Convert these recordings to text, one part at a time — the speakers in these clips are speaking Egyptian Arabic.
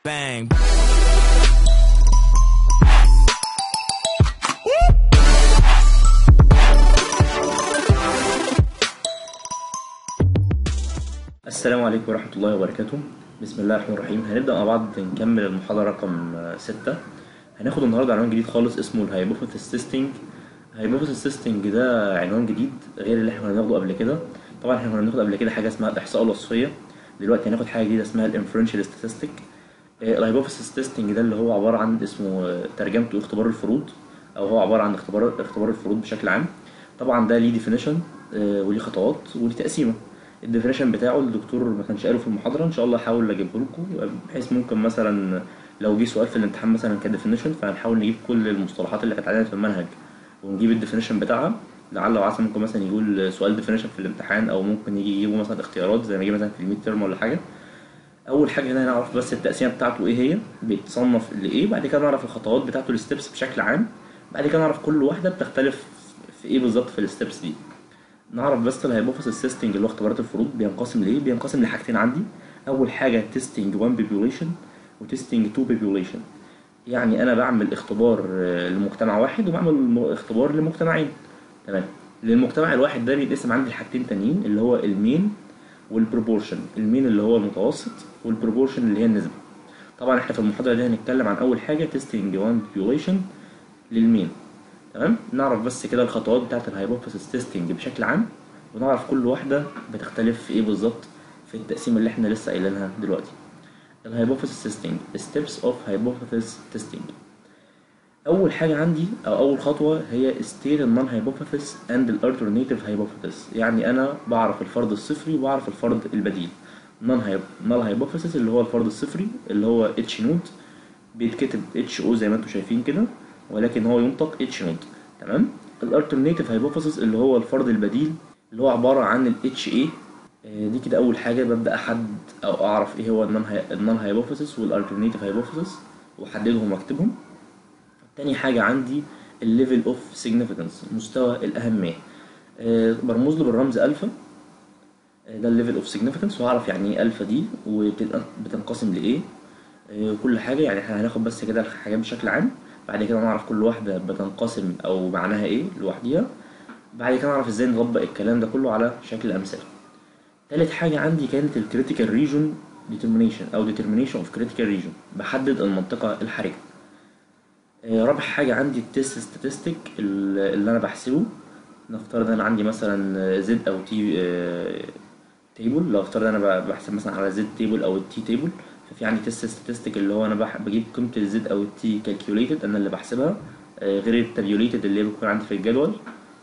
Bang. السلام عليكم ورحمة الله وبركاته بسم الله الرحمن الرحيم هنبدأ مع بعض نكمل المحاضرة رقم ستة هناخد النهاردة عنوان جديد خالص اسمه الهايبوثيسيس تيستنج الهايبوثيسيس تيستنج ده عنوان جديد غير اللي احنا كنا بناخده قبل كده طبعا احنا كنا بناخد قبل كده حاجة اسمها الإحصاء الوصفية دلوقتي هناخد حاجة جديدة اسمها الانفرنشال ستاتستيك الهايبوثيسيس تيستنج ده اللي هو عبارة عن اسمه آه، ترجمته اختبار الفروض أو هو عبارة عن اختبار اختبار الفروض بشكل عام طبعا ده ليه ديفينيشن وليه خطوات وليه تقسيمة الديفينيشن بتاعه الدكتور ما كانش قاله في المحاضره ان شاء الله هحاول اجيبه لكم بحيث ممكن مثلا لو جه سؤال في الامتحان مثلا كديفينيشن فهنحاول نجيب كل المصطلحات اللي كانت عندنا في المنهج ونجيب الديفينيشن بتاعها لعل وعسى ممكن مثلا يقول سؤال ديفينيشن في الامتحان او ممكن يجي يجيبوا مثلا اختيارات زي ما يجي مثلا في الميد ترم ولا حاجه اول حاجه هنا نعرف بس التقسيمه بتاعته ايه هي بيتصنف لايه بعد كده نعرف الخطوات بتاعته الستبس بشكل عام بعد كده نعرف كل واحده بتختلف في ايه بالظبط في الستبس دي نعرف بس الهايبوثيسيس تيستنج اللي هو اختبارات الفروض بينقسم لايه بينقسم لحاجتين عندي اول حاجه تيستنج 1 بيبيوليشن وتيستنج 2 بيبيوليشن يعني انا بعمل اختبار آه، لمجتمع واحد وبعمل م- اختبار لمجتمعين تمام للمجتمع الواحد ده بيتقسم عندي لحاجتين تانيين اللي هو المين والبروبورشن المين اللي هو المتوسط والبروبورشن اللي هي النسبه طبعا احنا في المحاضره دي هنتكلم عن اول حاجه تيستنج 1 بيبيوليشن للمين تمام نعرف بس كده الخطوات بتاعت الهايبوثيسيس تيستنج بشكل عام ونعرف كل واحده بتختلف في ايه بالظبط في التقسيم اللي احنا لسه قايلينها دلوقتي الهايبوثيسيس تيستنج steps of hypothesis testing اول حاجه عندي او اول خطوه هي state النون hypothesis and alternative hypothesis يعني انا بعرف الفرض الصفري وبعرف الفرض البديل نون null hypothesis اللي هو الفرض الصفري اللي هو اتش نوت بيتكتب اتش او زي ما انتم شايفين كده ولكن هو ينطق اتش نوت تمام الالترناتيف هايبوثيسيس اللي هو الفرض البديل اللي هو عباره عن الاتش اي دي كده اول حاجه ببدا احدد او اعرف ايه هو النون هايبوثيسيس والالترناتيف هايبوثيسيس واحددهم واكتبهم تاني حاجه عندي الليفل اوف سيجنيفيكانس مستوى الاهميه آه، برمز له بالرمز الفا آه، ده الليفل اوف سيجنيفيكانس وهعرف يعني ايه الفا دي وبتنقسم لايه آه، كل حاجه يعني احنا هناخد بس كده الحاجات بشكل عام بعد كده نعرف كل واحده بتنقسم او معناها ايه لوحديها بعد كده نعرف ازاي نطبق الكلام ده كله على شكل امثله تالت حاجه عندي كانت الكريتيكال ريجون ديترمينيشن او ديترمينيشن اوف كريتيكال ريجون بحدد المنطقه الحرجه آه، رابع حاجه عندي التيست ستاتستيك اللي انا بحسبه نفترض انا عندي مثلا زد او تي تيبل لو افترض انا ب- بحسب مثلا على زد تيبل او التي تيبل ففي عندي تيست ستاتستيك اللي هو انا بح- بجيب قيمه الزد او التي كالكيوليتد انا اللي بحسبها آه، غير التابيوليتد اللي هي بتكون عندي في الجدول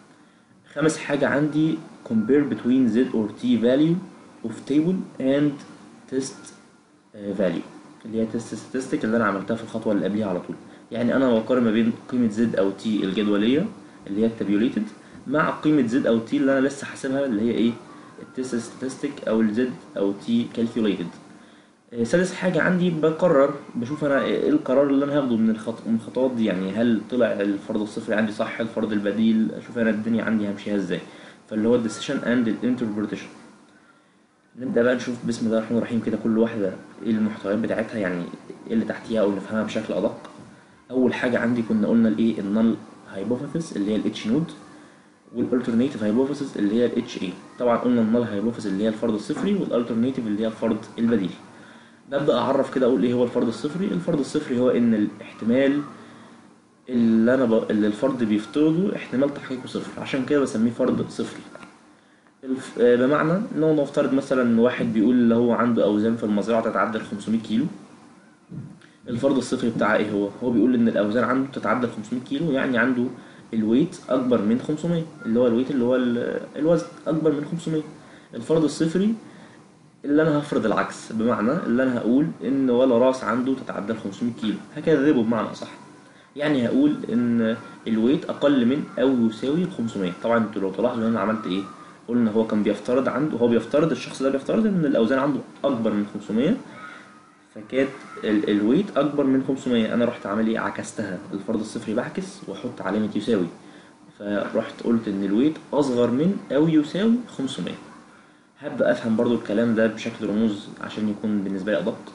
خامس حاجة عندي compare between z or t value of table and test آه، value اللي هي test statistic اللي أنا عملتها في الخطوة اللي قبليها على طول يعني أنا بقارن ما بين قيمة z أو t الجدولية اللي هي التابيوليتد مع قيمة z أو t اللي أنا لسه حاسبها اللي هي إيه التست statistic أو ال z أو t calculated آه، سادس حاجة عندي بقرر بشوف أنا إيه القرار اللي أنا هاخده من الخط... من الخطوات دي يعني هل طلع الفرض الصفري عندي صح الفرض البديل أشوف أنا الدنيا عندي همشيها إزاي فاللي هو الديسيشن أند الانتربريتيشن نبدأ بقى نشوف بسم الله الرحمن الرحيم كده كل واحدة إيه المحتويات بتاعتها يعني إيه اللي تحتيها أو نفهمها بشكل أدق أول حاجة عندي كنا قلنا الإيه النال هايبوثيسيس اللي هي الاتش نود والالترناتيف هايبوثيسيس اللي هي الاتش اي طبعا قلنا النال هايبوثيسيس اللي هي الفرض الصفري والالترناتيف اللي هي الفرض البديل ببدأ أعرف كده أقول إيه هو الفرض الصفري الفرض الصفري هو إن الاحتمال اللي أنا ب... اللي الفرد بيفترضه احتمال تحقيقه صفر عشان كده بسميه فرض صفري الف... آه، بمعنى إن هو نفترض مثلا واحد بيقول اللي هو عنده أوزان في المزرعة تتعدى ال 500 كيلو الفرض الصفري بتاعه إيه هو؟ هو بيقول إن الأوزان عنده تتعدى ال 500 كيلو يعني عنده الويت أكبر من 500 اللي هو الويت اللي هو ال- الوزن أكبر من 500 الفرض الصفري اللي انا هفرض العكس بمعنى اللي انا هقول ان ولا راس عنده تتعدى ال 500 كيلو هكذبه بمعنى اصح يعني هقول ان الويت اقل من او يساوي ال 500 طبعا انتوا لو تلاحظوا ان انا عملت ايه قلنا هو كان بيفترض عنده هو بيفترض الشخص ده بيفترض ان الاوزان عنده اكبر من 500 فكانت ال- الويت اكبر من 500 انا رحت عامل ايه عكستها الفرض الصفري بعكس واحط علامه يساوي فرحت قلت ان الويت اصغر من او يساوي 500 هبدأ أفهم برضو الكلام ده بشكل رموز عشان يكون بالنسبة لي أدق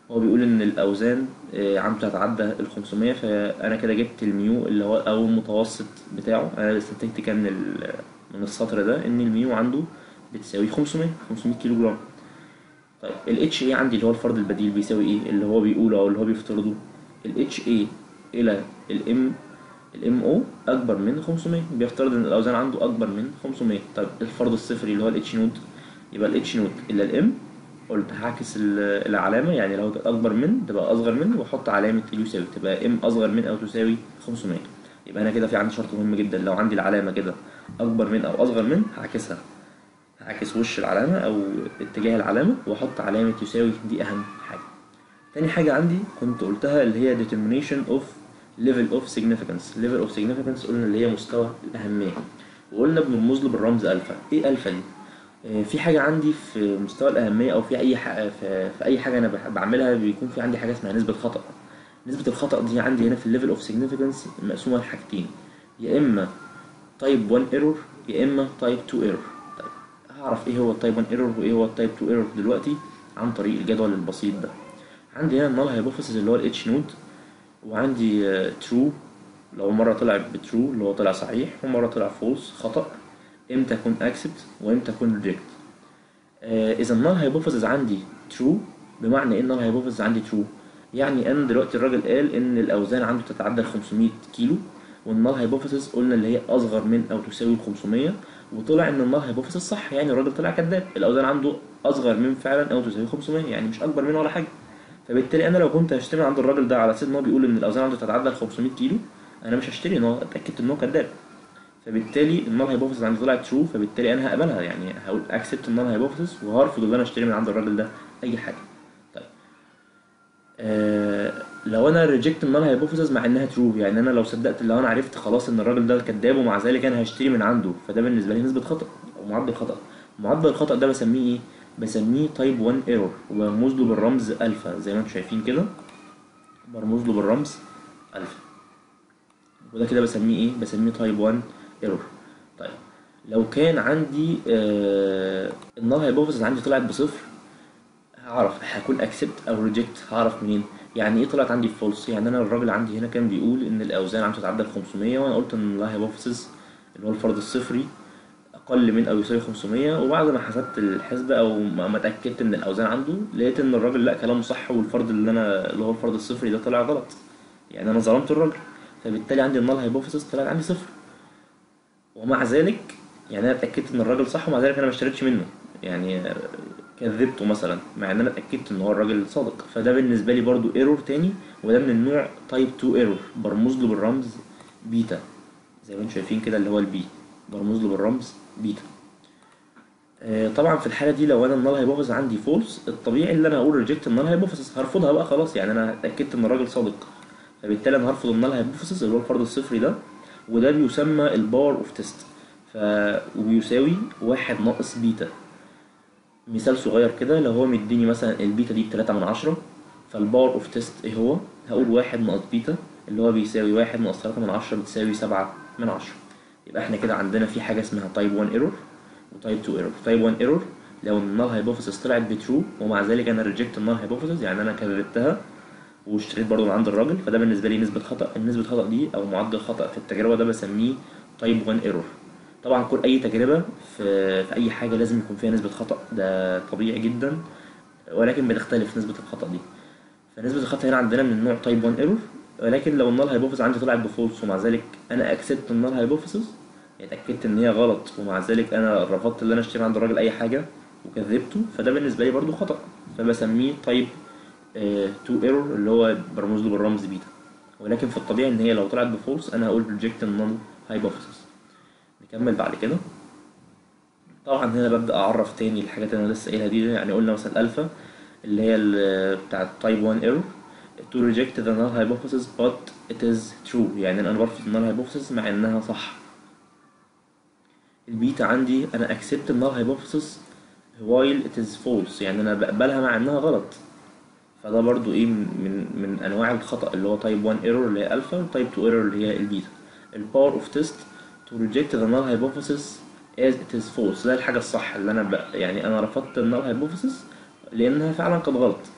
هو بيقول ان الاوزان آه، عنده تتعدى ال 500 فانا كده جبت الميو اللي هو او المتوسط بتاعه انا استنتجت كده من ال- من السطر ده ان الميو عنده بتساوي 500 500 كيلو جرام طيب ال HA عندي اللي هو الفرض البديل بيساوي ايه اللي هو بيقوله او اللي هو بيفترضه ال HA الى ال M ال MO اكبر من 500 بيفترض ان الاوزان عنده اكبر من 500 طيب الفرض الصفري اللي هو ال H نوت يبقى ال H نوت الى ال M قلت هعكس ال- العلامة يعني لو كانت أكبر من تبقى أصغر من وأحط علامة يساوي تبقى ام أصغر من أو تساوي 500 يبقى أنا كده في عندي شرط مهم جدا لو عندي العلامة كده أكبر من أو أصغر من هعكسها هعكس وش العلامة أو اتجاه العلامة وأحط علامة يساوي دي أهم حاجة تاني حاجة عندي كنت قلتها اللي هي determination of level of significance level of significance قلنا اللي هي مستوى الأهمية وقلنا بنرمز له بالرمز ألفا إيه ألفا دي؟ آه، في حاجة عندي في مستوى الأهمية أو في أي حاجة في, في أي حاجة أنا بح- بعملها بيكون في عندي حاجة اسمها نسبة خطأ نسبة الخطأ دي عندي هنا في الليفل اوف سيجنيفيكانس مقسومة لحاجتين يا إما تايب 1 ايرور يا إما تايب 2 ايرور طيب هعرف إيه هو التايب 1 ايرور وإيه هو التايب 2 ايرور دلوقتي عن طريق الجدول البسيط ده عندي هنا النال هايبوثيسيس اللي هو الاتش نود وعندي ترو لو مرة طلع بترو اللي هو طلع صحيح ومرة طلع فولس خطأ امتى اكون اكسبت وامتى اكون ريجكت اذا النال هايبوثيسيس عندي ترو بمعنى ايه النال هايبوثيسيس عندي ترو يعني انا دلوقتي الراجل قال ان الاوزان عنده تتعدى ال 500 كيلو والنال هايبوثيسيس قلنا اللي هي اصغر من او تساوي ال 500 وطلع ان النال هايبوثيسيس صح يعني الراجل طلع كذاب الاوزان عنده اصغر من فعلا او تساوي 500 يعني مش اكبر منه ولا حاجه فبالتالي انا لو كنت هشتري من عند الراجل ده على اساس ان هو بيقول ان الاوزان عنده تتعدى ال 500 كيلو انا مش هشتري ان هو اتاكدت ان هو كذاب فبالتالي النال هايبوثيسيس عندي طلعت ترو فبالتالي انا هقبلها يعني هقول اكسبت النال هايبوثيسيس وهرفض ان انا اشتري من عند الراجل ده اي حاجه طيب آه لو انا ريجكت النال هايبوثيسيس مع انها ترو يعني انا لو صدقت لو انا عرفت خلاص ان الراجل ده كذاب ومع ذلك انا هشتري من عنده فده بالنسبه لي نسبه خطا او معدل خطا معدل الخطا ده بسميه ايه بسميه تايب 1 ايرور وبرمز له بالرمز الفا زي ما انتم شايفين كده برمز له بالرمز الفا وده كده بسميه ايه بسميه تايب 1 ايرور طيب لو كان عندي آه النال هايبوثيسيس عندي طلعت بصفر هعرف هكون اكسبت او ريجكت هعرف منين يعني ايه طلعت عندي فولس يعني انا الراجل عندي هنا كان بيقول ان الاوزان عنده تتعدى ال 500 وانا قلت ان الهايبوثيسيس اللي هو الفرض الصفري اقل من او يساوي 500 وبعد ما حسبت الحسبه او ما ما اتاكدت من الاوزان عنده لقيت ان الراجل لا كلامه صح والفرض اللي انا اللي هو الفرض الصفري ده طلع غلط يعني انا ظلمت الراجل فبالتالي عندي النال هايبوثيسيس طلعت عندي صفر ومع ذلك يعني انا اتاكدت ان الراجل صح ومع ذلك انا ما اشتريتش منه يعني كذبته مثلا مع ان انا اتاكدت ان هو الراجل صادق فده بالنسبه لي برضو ايرور تاني وده من النوع تايب 2 ايرور برمز له بالرمز بيتا زي ما انتم شايفين كده اللي هو البي برمز له بالرمز بيتا آه، طبعا في الحاله دي لو انا النال هايبوثيسيس عندي فولس الطبيعي اللي انا اقول ريجكت النال هايبوثيسيس هرفضها بقى خلاص يعني انا اتاكدت ان الراجل صادق فبالتالي انا هرفض النال هايبوثيسيس اللي هو الفرض الصفري ده وده بيسمى الباور اوف تيست ف وبيساوي واحد ناقص بيتا مثال صغير كده لو هو مديني مثلا البيتا دي بتلاتة من عشرة فالباور اوف تيست ايه هو هقول واحد ناقص بيتا اللي هو بيساوي واحد ناقص تلاتة من عشرة بتساوي سبعة من عشرة يبقى احنا كده عندنا في حاجة اسمها تايب 1 ايرور وتايب 2 ايرور تايب 1 ايرور لو النال هايبوثيسيس طلعت بترو ومع ذلك انا ريجكت النال هايبوثيسيس يعني انا كذبتها واشتريت برضو من عند الراجل فده بالنسبه لي نسبه خطا النسبه خطا دي او معدل خطا في التجربه ده بسميه تايب 1 ايرور طبعا كل اي تجربه في في اي حاجه لازم يكون فيها نسبه خطا ده طبيعي جدا ولكن بتختلف نسبه الخطا دي فنسبه الخطا هنا عندنا من النوع تايب 1 ايرور ولكن لو النال هايبوثيسيس عندي طلعت بفولس ومع ذلك انا اكسبت النال هايبوثيسيس يعني اتاكدت ان هي غلط ومع ذلك انا رفضت ان انا اشتري عند الراجل اي حاجه وكذبته فده بالنسبه لي برضو خطا فبسميه تايب 2 ايرور اللي هو برمز له بالرمز بيتا ولكن في الطبيعي ان هي لو طلعت بفولس انا هقول ريجكت النال هايبوثيسيس نكمل بعد كده طبعا هنا ببدا اعرف تاني الحاجات اللي انا لسه قايلها دي يعني قلنا مثلا الفا اللي هي ال- بتاعه تايب 1 ايرور to reject the null hypothesis but it is true يعني انا برفض النال hypothesis مع انها صح البيتا عندي انا accept النال hypothesis while it is false يعني انا بقبلها مع انها غلط فده برضو ايه من من, من انواع الخطا اللي هو تايب 1 ايرور اللي هي الفا وتايب 2 ايرور اللي هي البيتا الباور اوف تيست to reject the null hypothesis as it is false ده الحاجه الصح اللي انا ب... يعني انا رفضت النال hypothesis لانها فعلا كانت غلط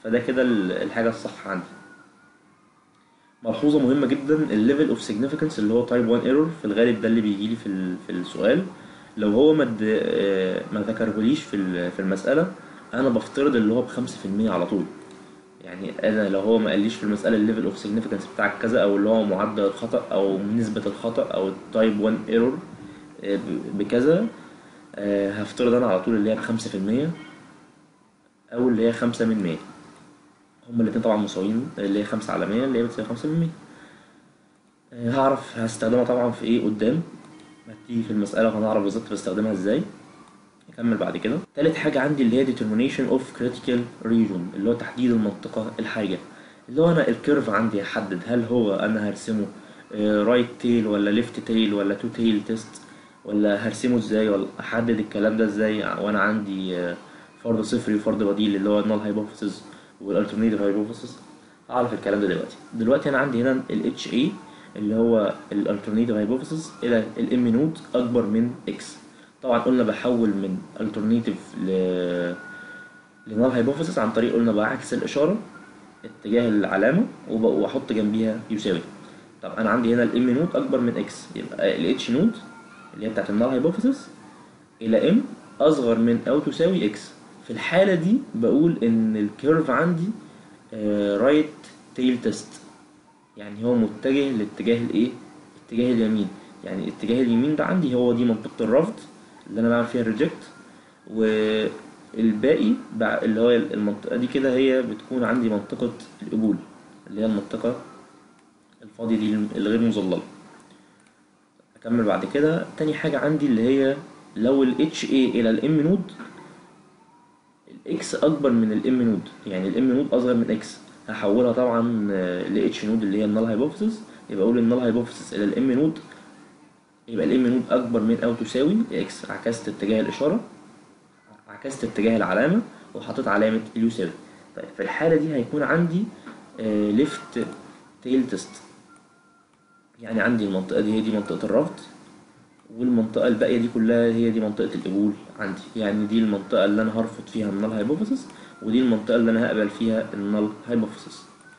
فده كده ال- الحاجه الصح عندي ملحوظه مهمه جدا الليفل اوف سيجنيفيكانس اللي هو تايب 1 ايرور في الغالب ده اللي بيجي لي في ال- في السؤال لو هو ما اد- آه، ما ذكرهوليش في ال- في المساله انا بفترض اللي هو ب 5% على طول يعني انا لو هو ما قاليش في المساله الليفل اوف سيجنيفيكانس بتاعك كذا او اللي هو معدل الخطا او نسبه الخطا او التايب 1 ايرور بكذا آه، هفترض انا على طول اللي هي بخمسة في المية او اللي هي خمسة من مية هما الاتنين طبعا مساويين اللي هي خمسة على مية اللي هي بتساوي خمسة من مية آه، هعرف هستخدمها طبعا في ايه قدام هتيجي في المسألة وهنعرف بالظبط بستخدمها ازاي نكمل بعد كده تالت حاجة عندي اللي هي determination of critical region اللي هو تحديد المنطقة الحاجة اللي هو أنا الكيرف عندي هحدد هل هو أنا هرسمه رايت تيل ولا ليفت تيل ولا تو تيل تيست ولا هرسمه ازاي ولا أحدد الكلام ده ازاي وأنا عندي آه، فرض صفري وفرض بديل اللي هو النال هايبوثيسز والالترنيتيف هايبوثيسز أعرف الكلام ده دلوقتي دلوقتي أنا عندي هنا ال HA اللي هو الالترنيتيف هايبوثيسز إلى الام نود أكبر من اكس طبعا قلنا بحول من alternative ل لنال هايبوثيسيس عن طريق قلنا بعكس الإشارة اتجاه العلامة وب- وأحط جنبيها يساوي طب أنا عندي هنا الام نود أكبر من اكس يبقى الاتش نود اللي هي بتاعت النال هايبوثيسيس إلى ام أصغر من أو تساوي اكس في الحالة دي بقول إن الكيرف عندي رايت تيل تيست يعني هو متجه لاتجاه الايه اتجاه اليمين يعني اتجاه اليمين ده عندي هو دي منطقة الرفض اللي انا بعمل فيها الريجكت والباقي بع- اللي هو المنطقة دي كده هي بتكون عندي منطقة القبول اللي هي المنطقة الفاضية دي الغير مظللة اكمل بعد كده تاني حاجة عندي اللي هي لو ال HA الى الام نود الاكس اكبر من الام نود يعني الام نود اصغر من اكس هحولها طبعا ل اتش نود اللي هي النال هايبوثيسيس يبقى اقول النال هايبوثيسيس الى الام نود يبقى الام نود اكبر من او تساوي اكس عكست اتجاه الاشاره عكست اتجاه العلامه وحطيت علامه اليساوي طيب في الحاله دي هيكون عندي ليفت تيل تيست يعني عندي المنطقه دي هي دي منطقه الرفض والمنطقة الباقية دي كلها هي دي منطقة القبول عندي يعني دي المنطقة اللي أنا هرفض فيها النال هايبوثيسيس ودي المنطقة اللي أنا هقبل فيها النال هايبوثيسيس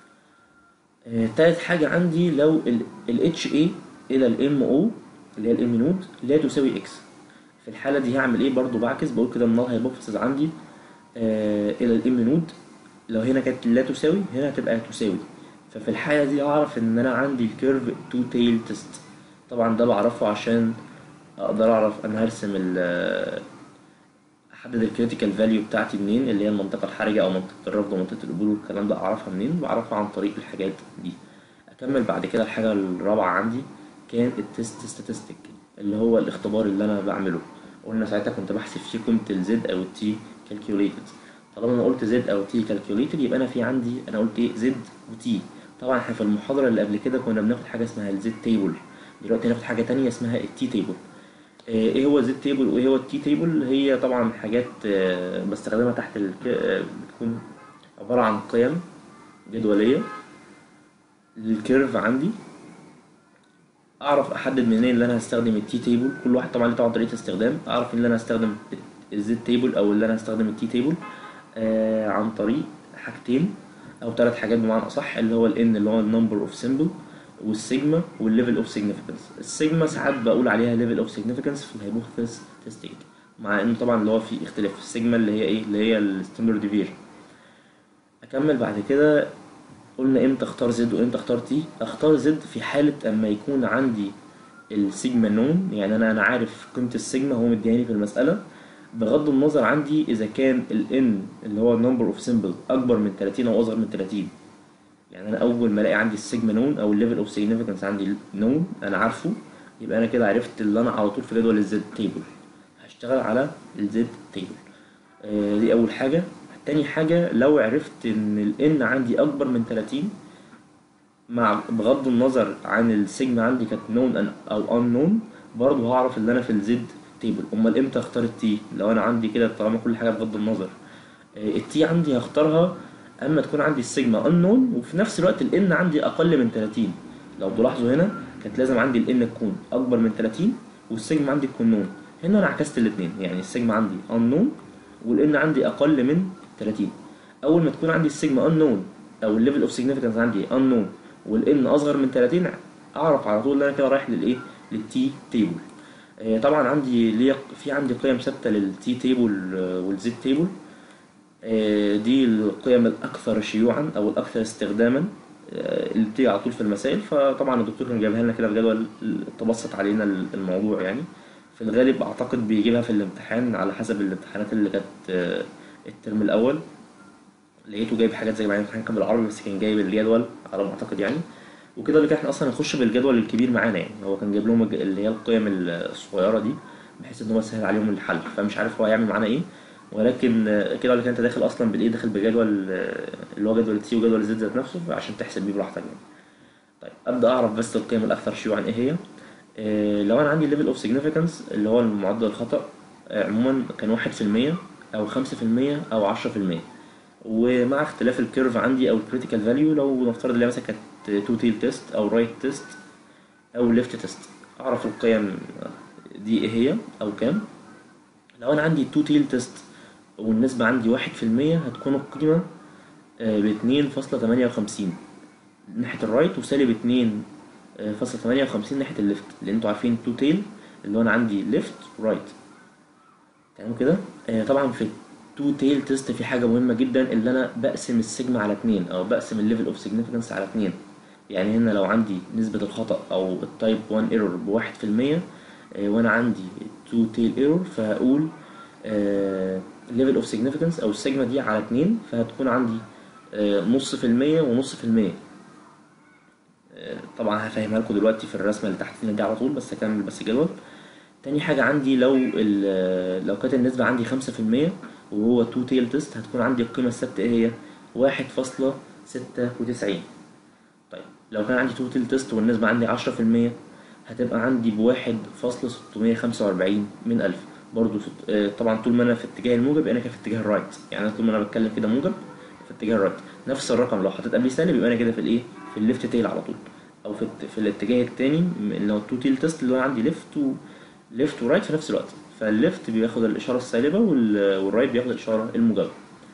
آه، تالت حاجة عندي لو ال HA إلى ال MO اللي هي الام نود لا تساوي اكس في الحالة دي هعمل ايه برضو بعكس بقول كده النال هايبوثيسيس عندي آه إلى الام نود لو هنا كانت لا تساوي هنا هتبقى تساوي ففي الحالة دي أعرف إن أنا عندي الكيرف تو تيل تيست طبعا ده بعرفه عشان اقدر اعرف انا هرسم ال احدد الكريتيكال فاليو بتاعتي منين اللي هي المنطقه الحرجه او منطقه الرفض ومنطقه القبول والكلام ده اعرفها منين بعرفها عن طريق الحاجات دي اكمل بعد كده الحاجه الرابعه عندي كان التست ستاتستيك اللي هو الاختبار اللي انا بعمله قلنا ساعتها كنت بحسب فيه قيمه الزد او التي كالكيوليتد طالما انا قلت زد او تي كالكيوليتد يبقى انا في عندي انا قلت ايه زد وتي طبعا احنا في المحاضره اللي قبل كده كنا بناخد حاجه اسمها الزد تيبل دلوقتي هناخد حاجه تانية اسمها التي تيبل ايه هو الزد تيبل وايه هو التي تيبل هي طبعا حاجات آه، بستخدمها تحت ال بتكون عبارة عن قيم جدولية للكيرف عندي اعرف احدد منين اللي انا هستخدم التي تيبل كل واحد طبعا له طبعا طريقة استخدام اعرف ان انا هستخدم الزد تيبل او اللي انا هستخدم التي تيبل آه عن طريق حاجتين او ثلاث حاجات بمعنى اصح اللي هو الان اللي هو النمبر اوف سيمبل والسيجما والليفل اوف سيجنيفيكانس السيجما ساعات بقول عليها ليفل اوف سيجنيفيكانس في الهايبوثيسيس تيستنج مع ان طبعا اللي هو في اختلاف السيجما اللي هي ايه اللي هي الستاندرد ديفيشن اكمل بعد كده قلنا امتى اختار زد وامتى اختار تي اختار زد في حالة اما يكون عندي السيجما نون يعني انا انا عارف قيمة السيجما هو مدياني في المسألة بغض النظر عندي اذا كان ال n اللي هو النمبر اوف سيمبل اكبر من 30 او اصغر من 30 يعني انا اول ما الاقي عندي السيجما نون او الليفل اوف سيجنيفيكانس عندي نون انا عارفه يبقى انا كده عرفت اللي انا على طول في جدول الزد تيبل هشتغل على الزد تيبل آه دي اول حاجه تاني حاجه لو عرفت ان الان عندي اكبر من 30 مع بغض النظر عن السيجما عندي كانت نون او ان نون برضه هعرف ان انا في الزد تيبل امال امتى اختار التي لو انا عندي كده طالما كل حاجه بغض النظر آه التي عندي هختارها اما تكون عندي السيجما انون وفي نفس الوقت الان عندي اقل من 30 لو تلاحظوا هنا كانت لازم عندي الان تكون اكبر من 30 والسيجما عندي تكون نون هنا انا عكست الاثنين يعني السيجما عندي انون والان عندي اقل من 30 اول ما تكون عندي السيجما unknown او الليفل اوف significance عندي unknown والان اصغر من 30 اعرف على طول ان انا كده رايح للايه للتي تيبل آه، طبعا عندي ليا في عندي قيم ثابته للتي تيبل والزد تيبل دي القيم الاكثر شيوعا او الاكثر استخداما آه، اللي بتيجي على طول في المسائل فطبعا الدكتور كان جايبها لنا كده في جدول تبسط علينا الموضوع يعني في الغالب اعتقد بيجيبها في الامتحان على حسب الامتحانات اللي كانت آه، الترم الاول لقيته جايب حاجات زي ما الامتحان كان بالعربي بس كان جايب الجدول على ما اعتقد يعني وكده اللي كان احنا اصلا هنخش بالجدول الكبير معانا يعني هو كان جايب لهم الج- اللي هي القيم الصغيره دي بحيث ان هو يسهل عليهم الحل فمش عارف هو هيعمل معانا ايه ولكن آه، كده اللي كان انت داخل اصلا بالايه داخل بجدول آه، اللي هو جدول تي وجدول زد ذات نفسه عشان تحسب بيه براحتك يعني طيب ابدا اعرف بس القيم الاكثر شيوعا ايه هي آه، لو انا عندي ليفل اوف سيجنيفيكانس اللي هو معدل الخطا آه، عموما كان 1% او 5% او 10% ومع اختلاف الكيرف عندي او الكريتيكال فاليو لو نفترض ان هي مثلا كانت تو تيل تيست او رايت تيست او ليفت تيست اعرف القيم دي ايه هي او كام لو انا عندي تو تيل تيست والنسبة عندي واحد في المية هتكون القيمة باتنين فاصلة تمانية وخمسين ناحية الرايت وسالب اتنين فاصلة تمانية وخمسين ناحية الليفت لأن انتوا عارفين تو تيل اللي هو أنا عندي ليفت ورايت تمام كده آه، طبعا في التو تيل تيست في حاجة مهمة جدا اللي أنا بقسم السيجما على اتنين أو بقسم الليفل اوف سيجنيفيكانس على اتنين يعني هنا لو عندي نسبة الخطأ أو التايب 1 ايرور بواحد في المية آه، وأنا عندي تو تيل ايرور فهقول ليفل اوف سيجنيفيكانس او السيجما دي على اتنين فهتكون عندي آه، نص في المية ونص في المية آه، طبعا هفهمها لكم دلوقتي في الرسمة اللي تحت دي على طول بس اكمل بس جدول تاني حاجة عندي لو ال- لو كانت النسبة عندي خمسة في المية وهو تو تيل تيست هتكون عندي القيمة الثابتة ايه هي واحد فاصلة ستة وتسعين طيب لو كان عندي تو تيل تيست والنسبة عندي عشرة في المية هتبقى عندي بواحد فاصلة ستمية خمسة وأربعين من ألف برضو ست... آه، طبعا طول ما أنا في اتجاه الموجب يبقى أنا كده في اتجاه الرايت يعني أنا طول ما أنا بتكلم كده موجب في اتجاه الرايت نفس الرقم لو حطيت قبليه سالب يبقى أنا كده في الإيه في الليفت تيل على طول أو في, الت... في الاتجاه التاني اللي هو التو تيل تيست اللي هو عندي ليفت و ليفت ورايت في نفس الوقت فالليفت بياخد الإشارة السالبة وال... والرايت بياخد الإشارة الموجبة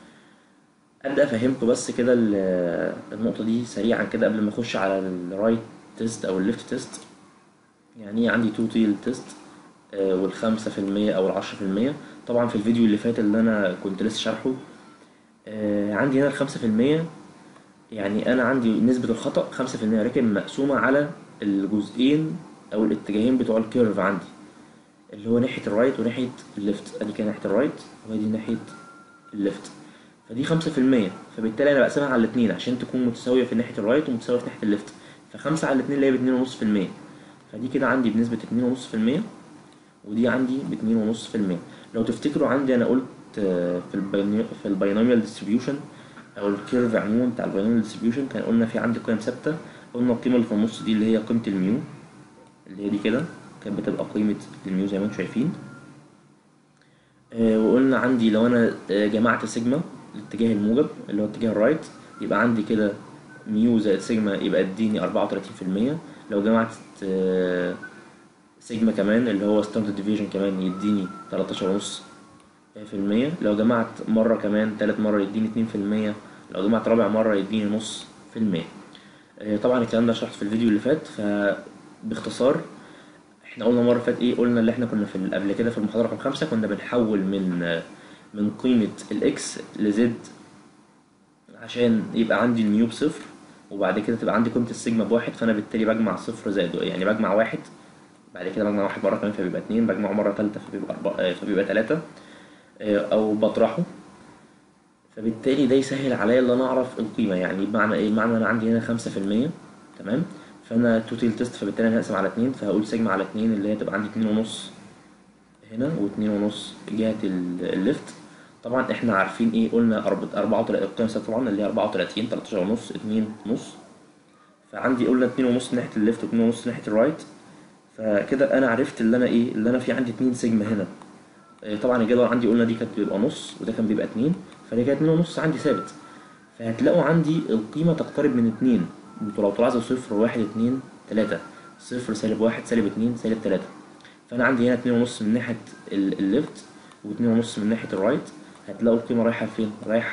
ابدا افهمكم بس كده ال- النقطه دي سريعا كده قبل ما اخش على الرايت تيست او الليفت تيست يعني عندي تو تيل تيست والخمسة في المية أو العشرة في المية طبعا في الفيديو اللي فات اللي أنا كنت لسه شارحه آه، عندي هنا الخمسة في المية يعني أنا عندي نسبة الخطأ خمسة في المية لكن مقسومة على الجزئين أو الاتجاهين بتوع الكيرف عندي اللي هو ناحية الرايت وناحية الليفت أدي كده ناحية الرايت وأدي ناحية الليفت فدي خمسة في المية فبالتالي أنا بقسمها على الاتنين عشان تكون متساوية في ناحية الرايت ومتساوية في ناحية الليفت فخمسة على الاتنين اللي هي باتنين ونص في المية فدي كده عندي بنسبة اتنين ونص في المية ودي عندي باتنين ونص في المية لو تفتكروا عندي أنا قلت آه، في الباينو في الباينوميال ديستريبيوشن أو الكيرف عموما بتاع الباينوميال ديستريبيوشن كان قلنا في عندي قيم ثابتة قلنا القيمة اللي في النص دي اللي هي قيمة الميو اللي هي دي كده كانت بتبقى قيمة الميو زي ما انتم شايفين آه، وقلنا عندي لو انا آه، جمعت سيجما الاتجاه الموجب اللي هو اتجاه الرايت يبقى عندي كده ميو زائد سيجما يبقى اديني 34% لو جمعت آه، سيجما كمان اللي هو ستاندرد ديفيجن كمان يديني 13.5% لو جمعت مرة كمان تالت مرة يديني 2% لو جمعت رابع مرة يديني نص في المية آه، طبعا الكلام ده شرحته في الفيديو اللي فات فباختصار احنا قلنا مرة فات ايه قلنا اللي احنا كنا في ال- قبل كده في المحاضرة رقم خمسة كنا بنحول من من قيمة الاكس لزد عشان يبقى عندي الميو بصفر وبعد كده تبقى عندي قيمة السيجما بواحد فانا بالتالي بجمع صفر زائد يعني بجمع واحد بعد كده بجمع واحد مرة كمان فبيبقى اتنين بجمعه مرة تالتة فبيبقى أربعة آه، فبيبقى تلاتة آه، أو بطرحه فبالتالي ده يسهل عليا ان انا اعرف القيمه يعني بمعنى ايه بمعنى انا عندي هنا خمسة في المية تمام فانا توتال تيست فبالتالي انا هقسم على اتنين فهقول سيجما على اتنين اللي هي تبقى عندي اتنين ونص هنا واتنين ونص جهة ال- الليفت طبعا احنا عارفين ايه قلنا أرب- أربعة وتلاتين القيم ثابتة طبعا اللي هي أربعة وتلاتين تلاتاشر ونص اتنين ونص فعندي قلنا اتنين ونص ناحية الليفت واتنين ونص ناحية الرايت فكده انا عرفت اللي انا ايه اللي انا في عندي اتنين سيجما هنا آه، طبعا الجدول عندي قلنا دي كانت بيبقى نص وده كان بيبقى اتنين فدي كانت اتنين ونص عندي ثابت فهتلاقوا عندي القيمة تقترب من اتنين انتوا لو تلاحظوا صفر واحد اتنين تلاتة صفر سالب واحد سالب اتنين سالب تلاتة فأنا عندي هنا اتنين ونص من ناحية ال- الليفت واتنين ونص من ناحية الرايت هتلاقوا القيمة رايحة فين؟ رايحة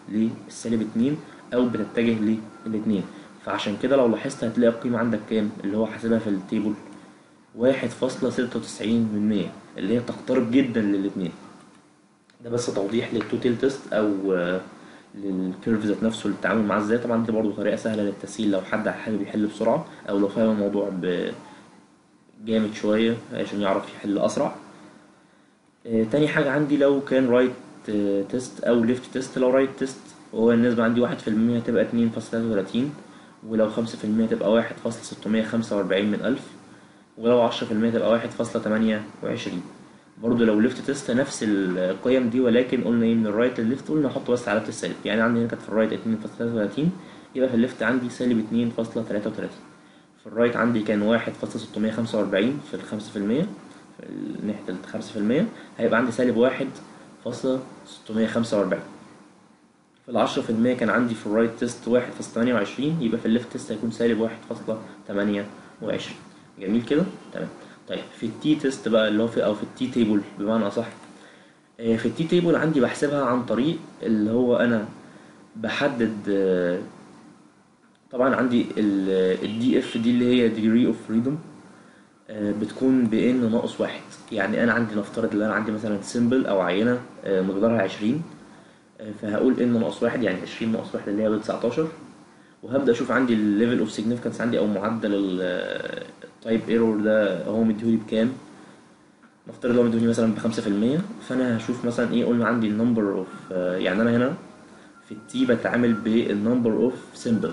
للسالب اتنين او بتتجه للاتنين فعشان كده لو لاحظت هتلاقي القيمة عندك كام اللي هو حاسبها في التيبل واحد فاصلة ستة وتسعين من مية اللي هي تقترب جدا للاتنين ده بس توضيح للتوتال تيست او آه، للكيرف ذات نفسه للتعامل معاه ازاي طبعا دي برضه طريقه سهله للتسهيل لو حد حابب يحل بسرعه او لو فاهم الموضوع ب- جامد شويه عشان يعرف يحل اسرع آه، تاني حاجه عندي لو كان رايت تيست او ليفت تيست لو رايت تيست وهو النسبه عندي واحد في المية هتبقى اتنين فاصلة تلاتة وتلاتين ولو خمسة في المية هتبقى واحد فاصلة ستمية خمسة وأربعين من ألف ولو عشرة في المية تبقى واحد فاصلة تمانية وعشرين برضه لو ليفت تيست نفس القيم دي ولكن قلنا ايه من الرايت للليفت قلنا احط بس علامة السالب يعني عندي هنا كانت في الرايت 2.33 يبقى في الليفت عندي سالب 2.33 في الرايت عندي كان 1.645 في الخمسة في المية في ال- ناحية الخمسة في المية هيبقى عندي سالب 1.645 في العشرة في المية كان عندي في الرايت تيست واحد فاصلة تمانية وعشرين يبقى في الليفت تيست هيكون سالب واحد فاصلة تمانية وعشرين جميل كده تمام طيب في التي تيست بقى اللي هو في أو في التي تيبل بمعنى أصح آه، في التي تيبل عندي بحسبها عن طريق اللي هو أنا بحدد آه، طبعا عندي الدي اف دي اللي هي degree of freedom آه، بتكون بان ناقص واحد يعني انا عندي نفترض ان انا عندي مثلا سيمبل او عينه آه، مقدارها 20 آه، فهقول ان ناقص واحد يعني 20 ناقص واحد اللي هي ب 19 وهبدا اشوف عندي الليفل اوف سيجنيفيكانس عندي او معدل التايب ايرور ده هو مديهولي بكام نفترض لو مديهولي مثلا ب 5% فانا هشوف مثلا ايه قلنا عندي النمبر اوف يعني انا هنا في التي بتعامل بالنمبر اوف سيمبل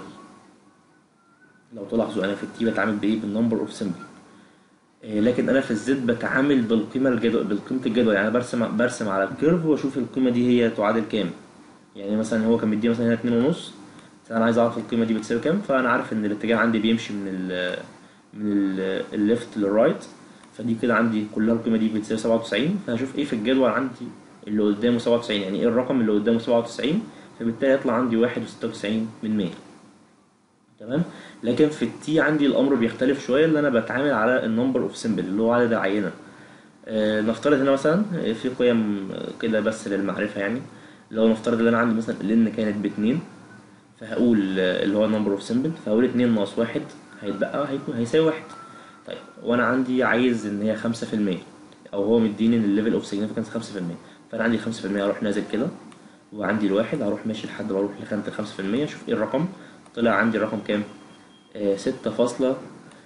لو تلاحظوا انا في التي بتعامل بايه بالنمبر اوف سيمبل لكن انا في الزد بتعامل بالقيمه الجدول بالقيمه الجدول يعني أنا برسم برسم على الكيرف واشوف القيمه دي هي تعادل كام يعني مثلا هو كان مديني مثلا هنا اتنين ونص فانا عايز اعرف القيمه دي بتساوي كام فانا عارف ان الاتجاه عندي بيمشي من ال من الليفت للرايت فدي كده عندي كلها القيمه دي بتساوي 97 فهشوف ايه في الجدول عندي اللي قدامه 97 يعني ايه الرقم اللي قدامه 97 فبالتالي يطلع عندي 1.96 من 100 تمام لكن في التي عندي الامر بيختلف شويه اللي انا بتعامل على النمبر اوف سيمبل اللي هو عدد العينه آه، نفترض هنا مثلا آه، في قيم كده بس للمعرفه يعني لو نفترض ان انا عندي مثلا لن كانت باتنين فهقول آه، اللي هو نمبر اوف سيمبل فهقول اتنين ناقص واحد هيتبقى هيكون هيساوي واحد طيب وانا عندي عايز ان هي خمسة في المية او هو مديني ان الليفل اوف سيجنيفيكانس خمسة في المية فانا عندي خمسة في المية اروح نازل كده وعندي الواحد هروح ماشي لحد ما اروح لخانة الخمسة في المية اشوف ايه الرقم طلع عندي الرقم كام ستة فاصلة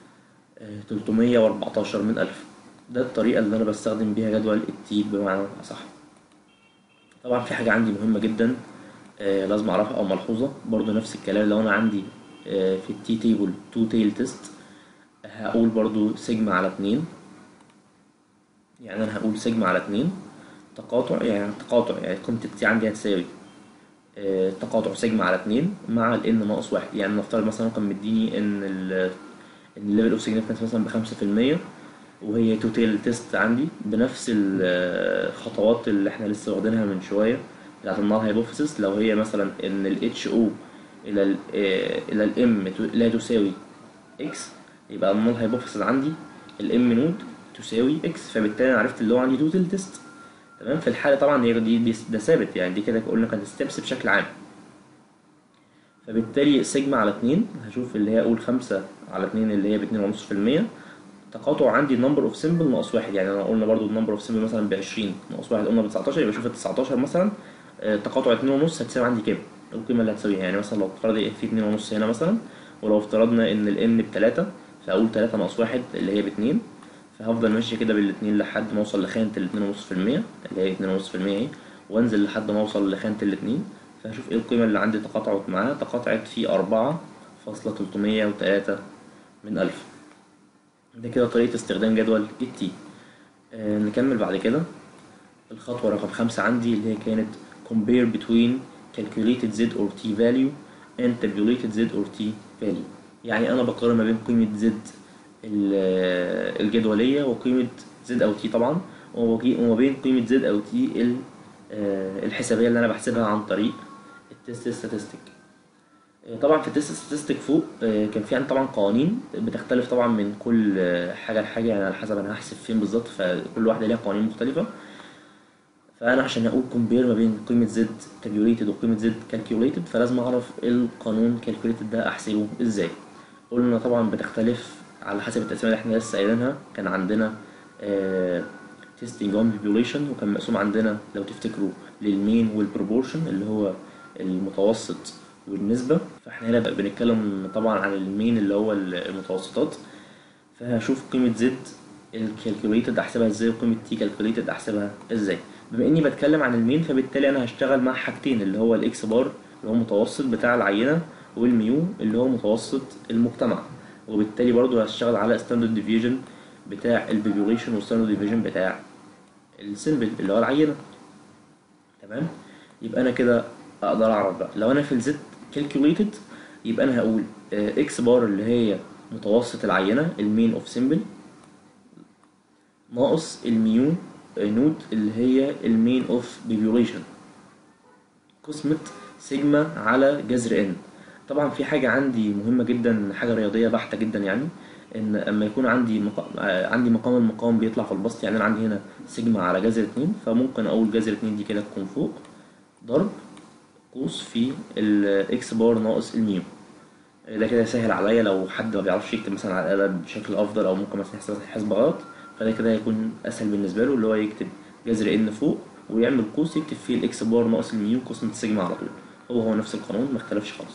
تلتمية وأربعتاشر من ألف ده الطريقة اللي أنا بستخدم بيها جدول التي بمعنى أصح طبعا في حاجة عندي مهمة جدا آه، لازم أعرفها أو ملحوظة برضو نفس الكلام لو أنا عندي آه، في التي تيبل تو تيل تيست هقول برضو سيجما على اتنين يعني أنا هقول سيجما على اتنين تقاطع يعني تقاطع يعني قيمة التي عندي هتساوي آه، تقاطع سيجما على اتنين مع ال n ناقص واحد يعني نفترض مثلا هو كان مديني ان ال ان الليفل اوف سيجنيفيكانس مثلا بخمسة في المية وهي توتال تيست عندي بنفس الخطوات اللي احنا لسه واخدينها من شوية بتاعت النال هايبوثيسيس لو هي مثلا ان ال HO الى ال آه، الى ال M لا تساوي X يبقى النال هايبوثيسيس عندي ال M نود تساوي X فبالتالي انا عرفت اللي هو عندي توتال تيست تمام في الحالة طبعا هي دي, دي ده ثابت يعني دي كده قلنا كانت ستيبس بشكل عام فبالتالي سيجما على اتنين هشوف اللي هي اقول خمسة على اتنين اللي هي باتنين ونص في المية تقاطع عندي النمبر اوف سيمبل ناقص واحد يعني انا قلنا برضو النمبر اوف سيمبل مثلا بعشرين ناقص واحد قلنا بتسعتاشر يبقى اشوف التسعتاشر مثلا آه، تقاطع اتنين ونص هتساوي عندي كام القيمة اللي هتساويها يعني مثلا لو افترض إيه في اتنين ونص هنا مثلا ولو افترضنا ان ال n بتلاتة فاقول تلاتة ناقص واحد اللي هي باتنين فهفضل ماشي كده بالاتنين لحد ما اوصل لخانة الاتنين ونص في المية اللي هي اتنين ونص في المية اهي وانزل لحد ما اوصل لخانة الاتنين فهشوف ايه القيمة اللي عندي تقاطعت معاها تقاطعت في أربعة فاصلة تلتمية وتلاتة من ألف ده كده طريقة استخدام جدول التي آه نكمل بعد كده الخطوة رقم خمسة عندي اللي هي كانت compare between calculated z or t value and tabulated z or t value يعني أنا بقارن ما بين قيمة z ال- الجدولية وقيمة z أو t طبعا وما وما بين قيمة z أو t ال- آه، الحسابية اللي أنا بحسبها عن طريق التست ستاتستيك طبعا في التست ستاتستيك فوق آه، كان في عندي طبعا قوانين بتختلف طبعا من كل آه، حاجة لحاجة يعني على حسب أنا هحسب فين بالظبط فكل واحدة ليها قوانين مختلفة فانا عشان اقول كومبير ما بين قيمه زد تابيوليتد وقيمه زد كالكيوليتد فلازم اعرف القانون كالكيوليتد ده احسبه ازاي قلنا طبعا بتختلف على حسب التقسيمه اللي احنا لسه قايلينها كان عندنا تيستنج اون بيبوليشن وكان مقسوم عندنا لو تفتكروا للمين والبروبورشن اللي هو المتوسط والنسبه فاحنا هنا بقى بنتكلم طبعا عن المين اللي هو المتوسطات فهشوف قيمه زد الكالكوليتد احسبها ازاي وقيمه تي كالكوليتد احسبها ازاي بما اني بتكلم عن المين فبالتالي انا هشتغل مع حاجتين اللي هو الاكس بار اللي هو متوسط بتاع العينه والميو اللي هو متوسط المجتمع وبالتالي برضو هشتغل على ستاندرد ديفيجن بتاع البيبوليشن والستاندرد ديفيجن بتاع السيمبل اللي هو العينه تمام يبقى انا كده اقدر اعرف بقى لو انا في الزد كالكوليتد يبقى انا هقول اكس بار اللي هي متوسط العينه المين اوف سيمبل ناقص الميو نود اللي هي المين اوف بيبوليشن قسمة سيجما على جذر ان طبعا في حاجة عندي مهمة جدا حاجة رياضية بحتة جدا يعني ان اما يكون عندي مقام عندي مقام المقام بيطلع في البسط يعني انا عندي هنا سيجما على جذر اتنين فممكن اقول جذر اتنين دي كده تكون فوق ضرب قوس في الاكس بار ناقص الميو ده كده سهل عليا لو حد ما بيعرفش يكتب مثلا على الآلة بشكل افضل او ممكن مثلا يحسب حسب غلط فده كده هيكون اسهل بالنسبه له اللي هو يكتب جذر ان فوق ويعمل قوس يكتب فيه الاكس بار ناقص الميو قسمة السيجما على طول هو هو نفس القانون ما اختلفش خالص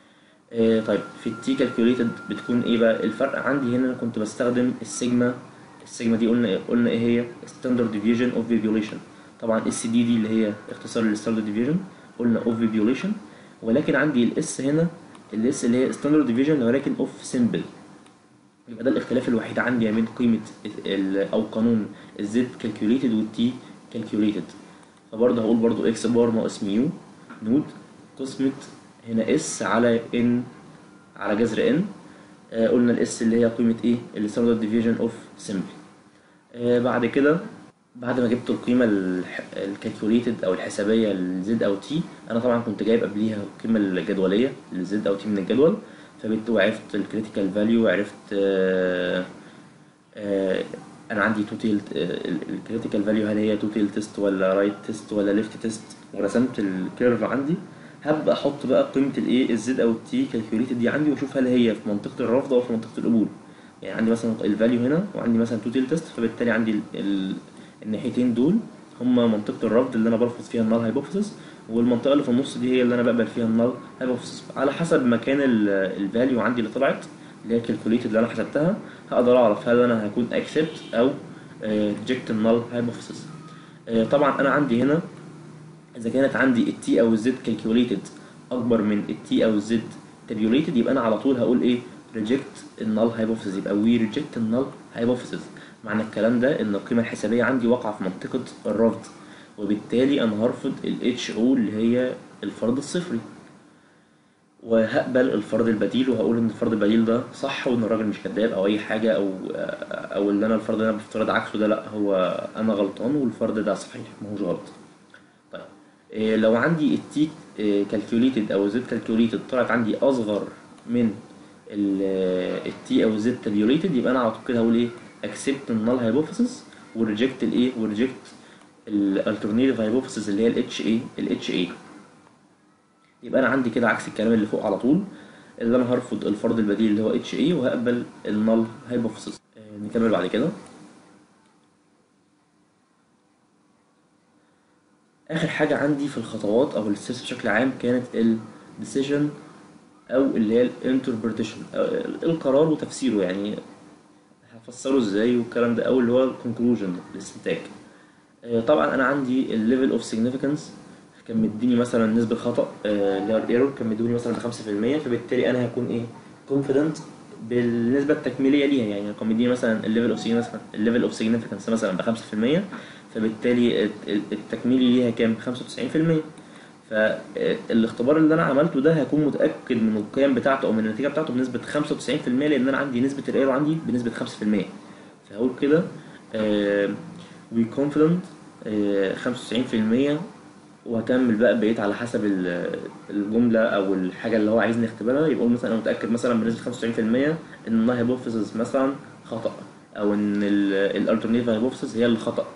آه طيب في التي كالكوليتد بتكون ايه بقى الفرق عندي هنا كنت بستخدم السيجما السيجما دي قلنا قلنا ايه هي ستاندرد ديفيجن اوف فيبيوليشن طبعا اس دي دي اللي هي اختصار للستاندرد ديفيجن قلنا اوف فيبيوليشن ولكن عندي الاس هنا الاس اللي هي ستاندرد ديفيجن ولكن اوف سيمبل يبقى ده الاختلاف الوحيد عندي بين قيمة او قانون الزد كالكوليتد والتي كالكوليتد فبرضه هقول برضه اكس بار ناقص ميو نود قسمة هنا اس على ان على جذر ان آه قلنا الاس اللي هي قيمة ايه الستاندرد ديفيجن اوف سيمبل آه بعد كده بعد ما جبت القيمة الكالكوليتد او الحسابية لزد او تي انا طبعا كنت جايب قبليها القيمة الجدولية لزد او تي من الجدول فبت وعرفت الكريتيكال فاليو وعرفت آه آه انا عندي توتيل الكريتيكال فاليو هل هي توتيل تيست ولا رايت تيست ولا ليفت تيست ورسمت الكيرف عندي هبدا احط بقى قيمه الايه الزد او التي كالكوليتد دي عندي واشوف هل هي في منطقه الرفض او في منطقه القبول يعني عندي مثلا الفاليو هنا وعندي مثلا توتيل تيست فبالتالي عندي ال ال الناحيتين دول هما منطقه الرفض اللي انا برفض فيها النال هايبوثيسيس والمنطقه اللي في النص دي هي اللي انا بقبل فيها النال هايبوثيسيس على حسب مكان الفاليو عندي اللي طلعت اللي هي الكالكوليتد اللي انا حسبتها هقدر اعرف هل انا هكون اكسبت او ريجكت النال هايبوثيسيس طبعا انا عندي هنا اذا كانت عندي التي او الزد كالكوليتد اكبر من التي او الزد تابيوليتد يبقى انا على طول هقول ايه ريجكت النال هايبوثيسيس يبقى وي ريجكت النال هايبوثيسيس معنى الكلام ده ان القيمه الحسابيه عندي واقعه في منطقه الرفض وبالتالي انا هرفض ال HO اللي هي الفرض الصفري وهقبل الفرض البديل وهقول ان الفرض البديل ده صح وان الراجل مش كذاب او اي حاجه او او اللي انا الفرض اللي انا بفترض عكسه ده لا هو انا غلطان والفرض ده صحيح ماهوش غلط طيب إيه لو عندي التي كالكوليتد او زد كالكوليتد طلعت عندي اصغر من التي او زد تابيوليتد يبقى انا على طول كده هقول ايه اكسبت النال هايبوثيسيس وريجكت الايه وريجكت الالترناتيف هايبوثيسيس اللي هي الاتش اي الاتش اي يبقى انا عندي كده عكس الكلام اللي فوق على طول اللي انا هرفض الفرض البديل اللي هو اتش اي وهقبل النال هايبوثيسيس نكمل بعد كده اخر حاجه عندي في الخطوات او الستبس بشكل عام كانت الديسيجن او اللي هي الانتربريتيشن القرار وتفسيره يعني هفسره ازاي والكلام ده او اللي هو الكونكلوجن الاستنتاج طبعا انا عندي الليفل اوف سيجنيفيكانس كان مديني مثلا نسبة خطأ اللي هو الايرور كان مديوني مثلا بخمسة في المية فبالتالي أنا هكون إيه كونفيدنت بالنسبة التكميلية ليها يعني كان مديني مثلا الليفل اوف مثلا الليفل اوف سيجنيفيكانس مثلا بخمسة في المية فبالتالي التكميلي ليها كام خمسة وتسعين في المية فالاختبار اللي أنا عملته ده هكون متأكد من القيم بتاعته أو من النتيجة بتاعته بنسبة خمسة وتسعين في المية لأن أنا عندي نسبة الايرور عندي بنسبة خمسة في المية فهقول كده وي كونفيدنت خمسة وتسعين في المية وهكمل بقى بقيت على حسب الجملة أو الحاجة اللي هو عايزني اختبرها يبقى مثلا أنا متأكد مثلا بنسبة 95% إن النال هايبوثيسيس مثلا خطأ أو إن الالترناتيف هايبوثيسيس هي اللي خطأ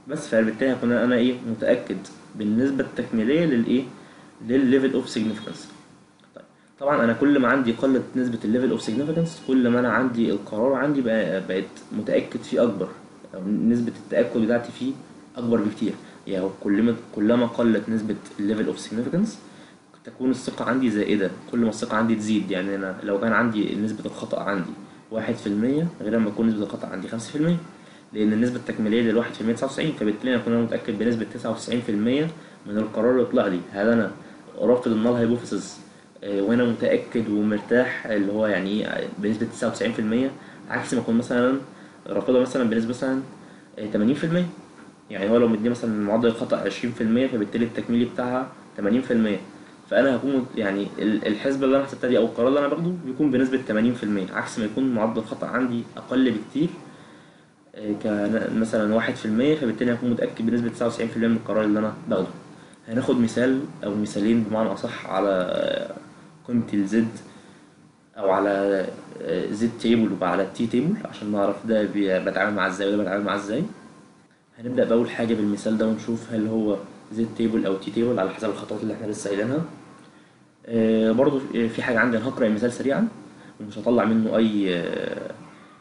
بس فبالتالي هكون انا ايه متاكد بالنسبه التكميليه للايه للليفل اوف سيجنيفيكانس طيب طبعا انا كل ما عندي قلت نسبه الليفل اوف سيجنيفيكانس كل ما انا عندي القرار عندي بقى بقت متاكد فيه اكبر أو نسبه التاكد بتاعتي فيه اكبر بكتير يعني كلما كلما قلت نسبه الليفل اوف سيجنيفيكانس تكون الثقة عندي زائدة كل ما الثقة عندي تزيد يعني أنا لو كان عندي نسبة الخطأ عندي واحد في المية غير لما تكون نسبة الخطأ عندي خمسة في المية لأن النسبة التكميلية للواحد في المية تسعة وتسعين فبالتالي أنا أكون متأكد بنسبة تسعة وتسعين في المية من القرار اللي يطلع لي هل أنا رافض النال هايبوثيسز وأنا متأكد ومرتاح اللي هو يعني إيه بنسبة تسعة وتسعين في المية عكس ما أكون مثلا رافضها مثلا بنسبة مثلا تمانين في المية يعني هو لو مديه مثلا معدل الخطأ عشرين في المية فبالتالي التكميلي بتاعها تمانين في المية فانا هكون يعني ال- الحسبه اللي انا حسبتها دي او القرار اللي انا باخده بيكون بنسبه 80% عكس ما يكون معدل الخطا عندي اقل بكتير آه، كان مثلا واحد في المية فبالتالي هكون متأكد بنسبة تسعة وتسعين في المية من القرار اللي أنا باخده هناخد مثال أو مثالين بمعنى أصح على آه، قيمة الزد أو على زد تيبل وعلى التي تيبل عشان نعرف ده بي- بتعامل معاه ازاي وده بتعامل معاه ازاي هنبدأ بأول حاجة بالمثال ده ونشوف هل هو زد تيبل أو تي تيبل على حسب الخطوات اللي احنا لسه قايلينها آه، برضو في حاجة عندي أنا هقرأ المثال سريعا ومش هطلع منه أي آه،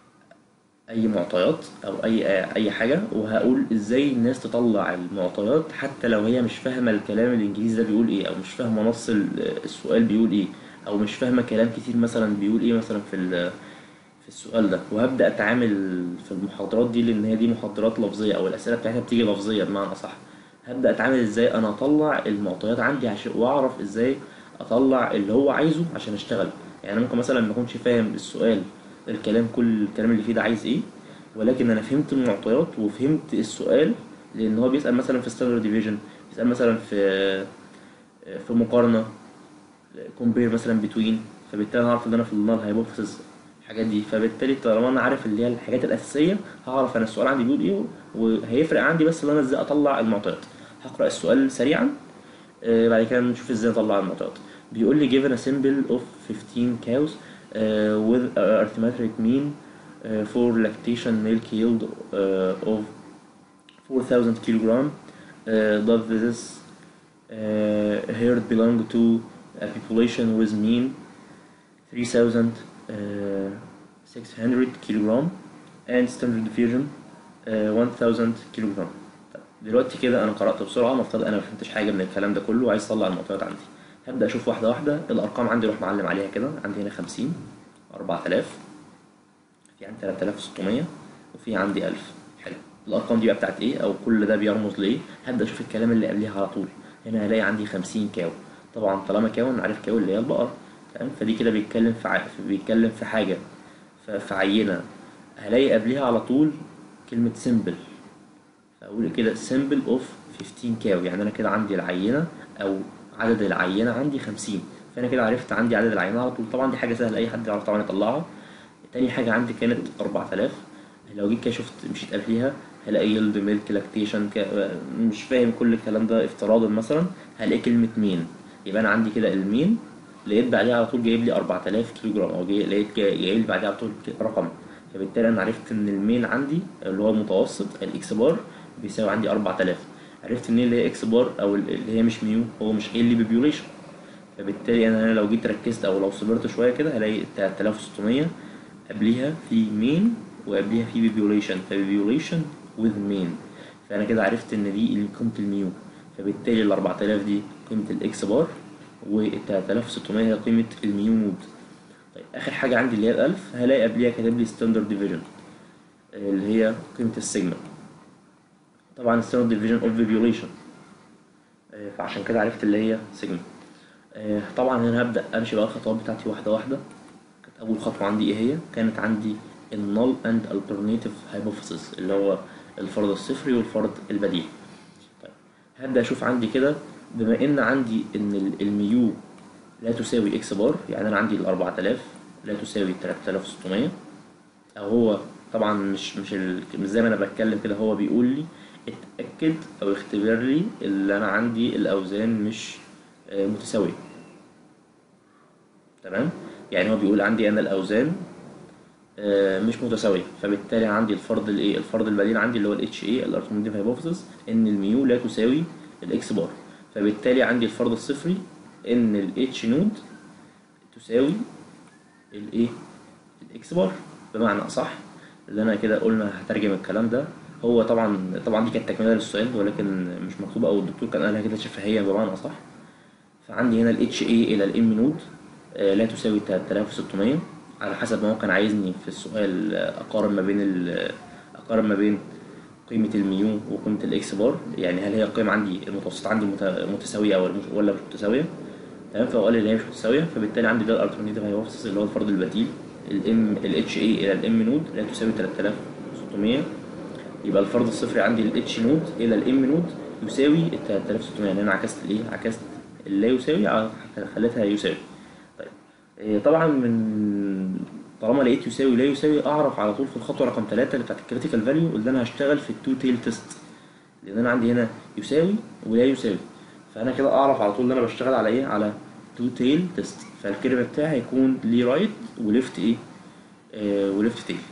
اي معطيات او اي اي حاجه وهقول ازاي الناس تطلع المعطيات حتى لو هي مش فاهمه الكلام الانجليزي ده بيقول ايه او مش فاهمه نص ال- السؤال بيقول ايه او مش فاهمه كلام كتير مثلا بيقول ايه مثلا في ال- في السؤال ده وهبدا اتعامل في المحاضرات دي لان هي دي محاضرات لفظيه او الاسئله بتاعتها بتيجي لفظيه بمعنى اصح هبدا اتعامل ازاي انا اطلع المعطيات عندي عشان واعرف ازاي اطلع اللي هو عايزه عشان اشتغل يعني انا ممكن مثلا ما اكونش فاهم السؤال الكلام كل الكلام اللي فيه ده عايز ايه ولكن انا فهمت المعطيات وفهمت السؤال لان هو بيسال مثلا في ستاندرد ديفيجن بيسال مثلا في في مقارنه كومبير مثلا بتوين فبالتالي انا هعرف ان انا في النال هايبوثيسز الحاجات دي فبالتالي طالما انا عارف اللي هي الحاجات الاساسيه هعرف انا السؤال عندي بيقول ايه وهيفرق عندي بس ان انا ازاي اطلع المعطيات هقرا السؤال سريعا آه، بعد كده نشوف ازاي اطلع المعطيات بيقول لي given a symbol of 15 cows uh, with a arithmetic mean uh, for lactation milk yield uh, of 4000 kilogram uh, does this uh, herd belong to a population with mean 3600 kilogram and standard deviation uh, 1000 kilogram طيب، دلوقتي كده انا قرأت بسرعة نفترض انا ما فهمتش حاجة من الكلام ده كله وعايز اطلع المعطيات عندي هبدأ اشوف واحدة واحدة الارقام عندي اروح معلم عليها كده عندي هنا 50 4000 في عندي 3600 وفي عندي 1000 حلو الارقام دي بقى بتاعت ايه او كل ده بيرمز لايه هبدا اشوف الكلام اللي قبليها على طول هنا هلاقي عندي 50 كاو طبعا طالما كاو انا عارف كاو اللي هي البقره تمام فدي كده بيتكلم في ع... بيتكلم في حاجه ف- في عينه هلاقي قبليها على طول كلمه سيمبل فاقول كده سيمبل اوف 15 كاو يعني انا كده عندي العينه او عدد العينه عندي 50 فانا كده عرفت عندي عدد العينه على طول طبعا دي حاجه سهله اي حد يعرف طبعا يطلعها تاني حاجه عندي كانت 4000 لو جيت كده شفت مشيت قبليها هلاقي يلد ميلك لاكتيشن مش فاهم كل الكلام ده افتراضا مثلا هلاقي كلمه مين يبقى انا عندي كده المين لقيت بعديها على طول جايب لي 4000 كيلو جرام او جاي لقيت جاي- جايب لي بعديها على طول رقم فبالتالي انا عرفت ان المين عندي اللي هو المتوسط الاكس بار بيساوي عندي 4000 عرفت منين اللي هي اكس بار او اللي هي مش ميو هو مش قايل لي بيبيوليشن فبالتالي انا لو جيت ركزت او لو صبرت شويه كده هلاقي 3600 قبليها في مين وقبليها في بيبيوليشن فبيبيوليشن with مين فانا كده عرفت ان دي اللي قيمه الميو فبالتالي ال 4000 دي قيمه الاكس بار وال 3600 هي قيمه الميو مود طيب اخر حاجه عندي اللي هي ال 1000 هلاقي قبليها كاتب لي ستاندرد ديفيجن اللي هي قيمه السيجما طبعا ستاندرد ديفيجن اوف بيبيوليشن فعشان كده عرفت اللي هي سيجما آه، طبعا هنا هبدا امشي بقى الخطوات بتاعتي واحده واحده كانت اول خطوه عندي ايه هي كانت عندي النال اند alternative hypothesis اللي هو الفرض الصفري والفرض البديل طيب هبدا اشوف عندي كده بما ان عندي ان ال- الميو لا تساوي اكس بار يعني انا عندي ال 4000 لا تساوي 3600 او هو طبعا مش مش ال... مش زي ما انا بتكلم كده هو بيقول لي اتاكد او اختبر لي اللي انا عندي الاوزان مش آه، متساويه تمام يعني هو بيقول عندي انا الاوزان آه، مش متساويه فبالتالي عندي الفرض الايه الفرض البديل عندي اللي هو الاتش اي الارثموديف هايبوثيسيس ان الميو لا تساوي الاكس بار فبالتالي عندي الفرض الصفري ان الاتش نود تساوي الايه الاكس بار بمعنى اصح اللي انا كده قلنا هترجم الكلام ده هو طبعا طبعا دي كانت تكمله للسؤال ولكن مش مكتوبه او الدكتور كان قالها كده شفهيا بمعنى اصح فعندي هنا ال HA إلى ال M نود آه، لا تساوي 3600 على حسب ما هو كان عايزني في السؤال آه، أقارن ما بين ال- أقارن ما بين قيمة الميو وقيمة الإكس بار يعني هل هي القيمة عندي المتوسطة عندي مت- متساوية أو مش- ولا مش متساوية تمام فهو قال لي إن هي مش متساوية فبالتالي عندي ده الألترناتيف هايبوثيسيس اللي هو الفرض البديل ال M ال HA إلى ال M نود لا تساوي 3600 يبقى الفرض الصفري عندي ال H نود إلى ال M نود يساوي ال 3600 يعني أنا عكست الإيه؟ عكست اللا يساوي ع- خليتها يساوي طيب إيه، طبعا من طالما لقيت يساوي لا يساوي أعرف على طول في الخطوة رقم 3 اللي بتاعت الكريتيكال فاليو اللي أنا هشتغل في التو تيل تيست لأن أنا عندي هنا يساوي ولا يساوي فأنا كده أعرف على طول إن أنا بشتغل على إيه؟ على تو تيل تيست فالكيرف بتاعي هيكون ليه رايت وليفت إيه؟ آه وليفت تيل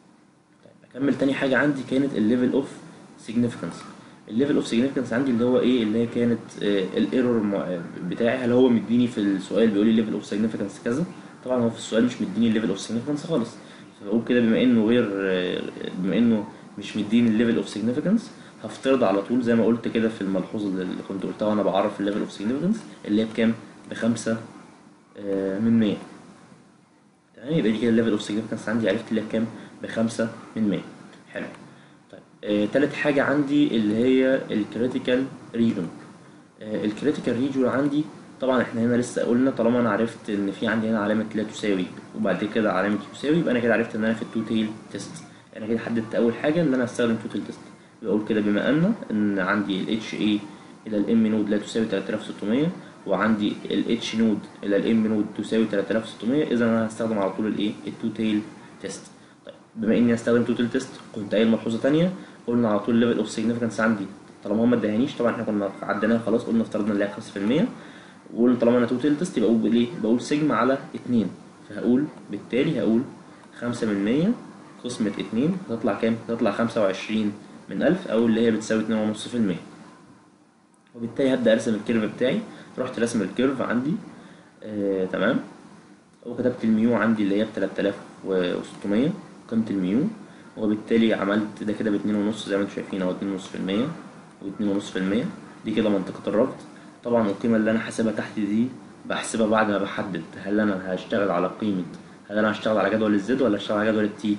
اكمل تاني حاجه عندي كانت الليفل اوف سيجنيفيكانس الليفل اوف سيجنيفيكانس عندي اللي هو ايه اللي هي كانت الايرور بتاعي هل هو مديني في السؤال بيقول لي ليفل اوف سيجنيفيكانس كذا طبعا هو في السؤال مش مديني الليفل اوف سيجنيفيكانس خالص فبقول كده بما انه غير آه، بما انه مش مديني الليفل اوف سيجنيفيكانس هفترض على طول زي ما قلت كده في الملحوظه اللي كنت قلتها وانا بعرف الليفل اوف سيجنيفيكانس اللي هي بكام بخمسة آه، من 100 تمام يبقى دي كده الليفل اوف سيجنيفيكانس عندي عرفت اللي هي بكام بخمسة من 100 حلو طيب آه، تالت حاجة عندي اللي هي الكريتيكال ريجون الكريتيكال ريجون عندي طبعا احنا هنا لسه قلنا طالما انا عرفت ان في عندي هنا علامة لا تساوي وبعد كده علامة يساوي يبقى انا كده عرفت ان انا في التو تيل تيست انا كده حددت اول حاجة ان انا هستخدم تو تيل تيست بقول كده بما ان ان عندي ال HA الى ال M نود لا تساوي 3600 وعندي ال H نود الى ال M نود تساوي 3600 اذا انا هستخدم على طول الايه التو تيل تيست طيب بما اني هستخدم تو تيل تيست كنت قايل ملحوظه ثانيه قلنا على طول ليفل اوف سيجنيفيكانس عندي طالما هو ما اداهانيش طبعا احنا كنا عديناها خلاص قلنا افترضنا ان هي 5% وقلنا طالما انا تو تيل تيست يبقى اقول ايه بقول سيجما على 2 فهقول بالتالي هقول 5 من 100 قسمة 2 هتطلع كام؟ هتطلع 25 من 1000 أو اللي هي بتساوي 2.5% وبالتالي هبدأ أرسم الكيرف بتاعي رحت رسم الكيرف عندي آه تمام وكتبت الميو عندي اللي هي ب 3600 قيمة الميو وبالتالي عملت ده كده باتنين ونص زي ما انتم شايفين اهو اتنين ونص في المية واتنين ونص في المية دي كده منطقة الربط طبعا القيمة اللي أنا حاسبها تحت دي بحسبها بعد ما بحدد هل أنا هشتغل على قيمة هل أنا هشتغل على جدول الزد ولا هشتغل على جدول التي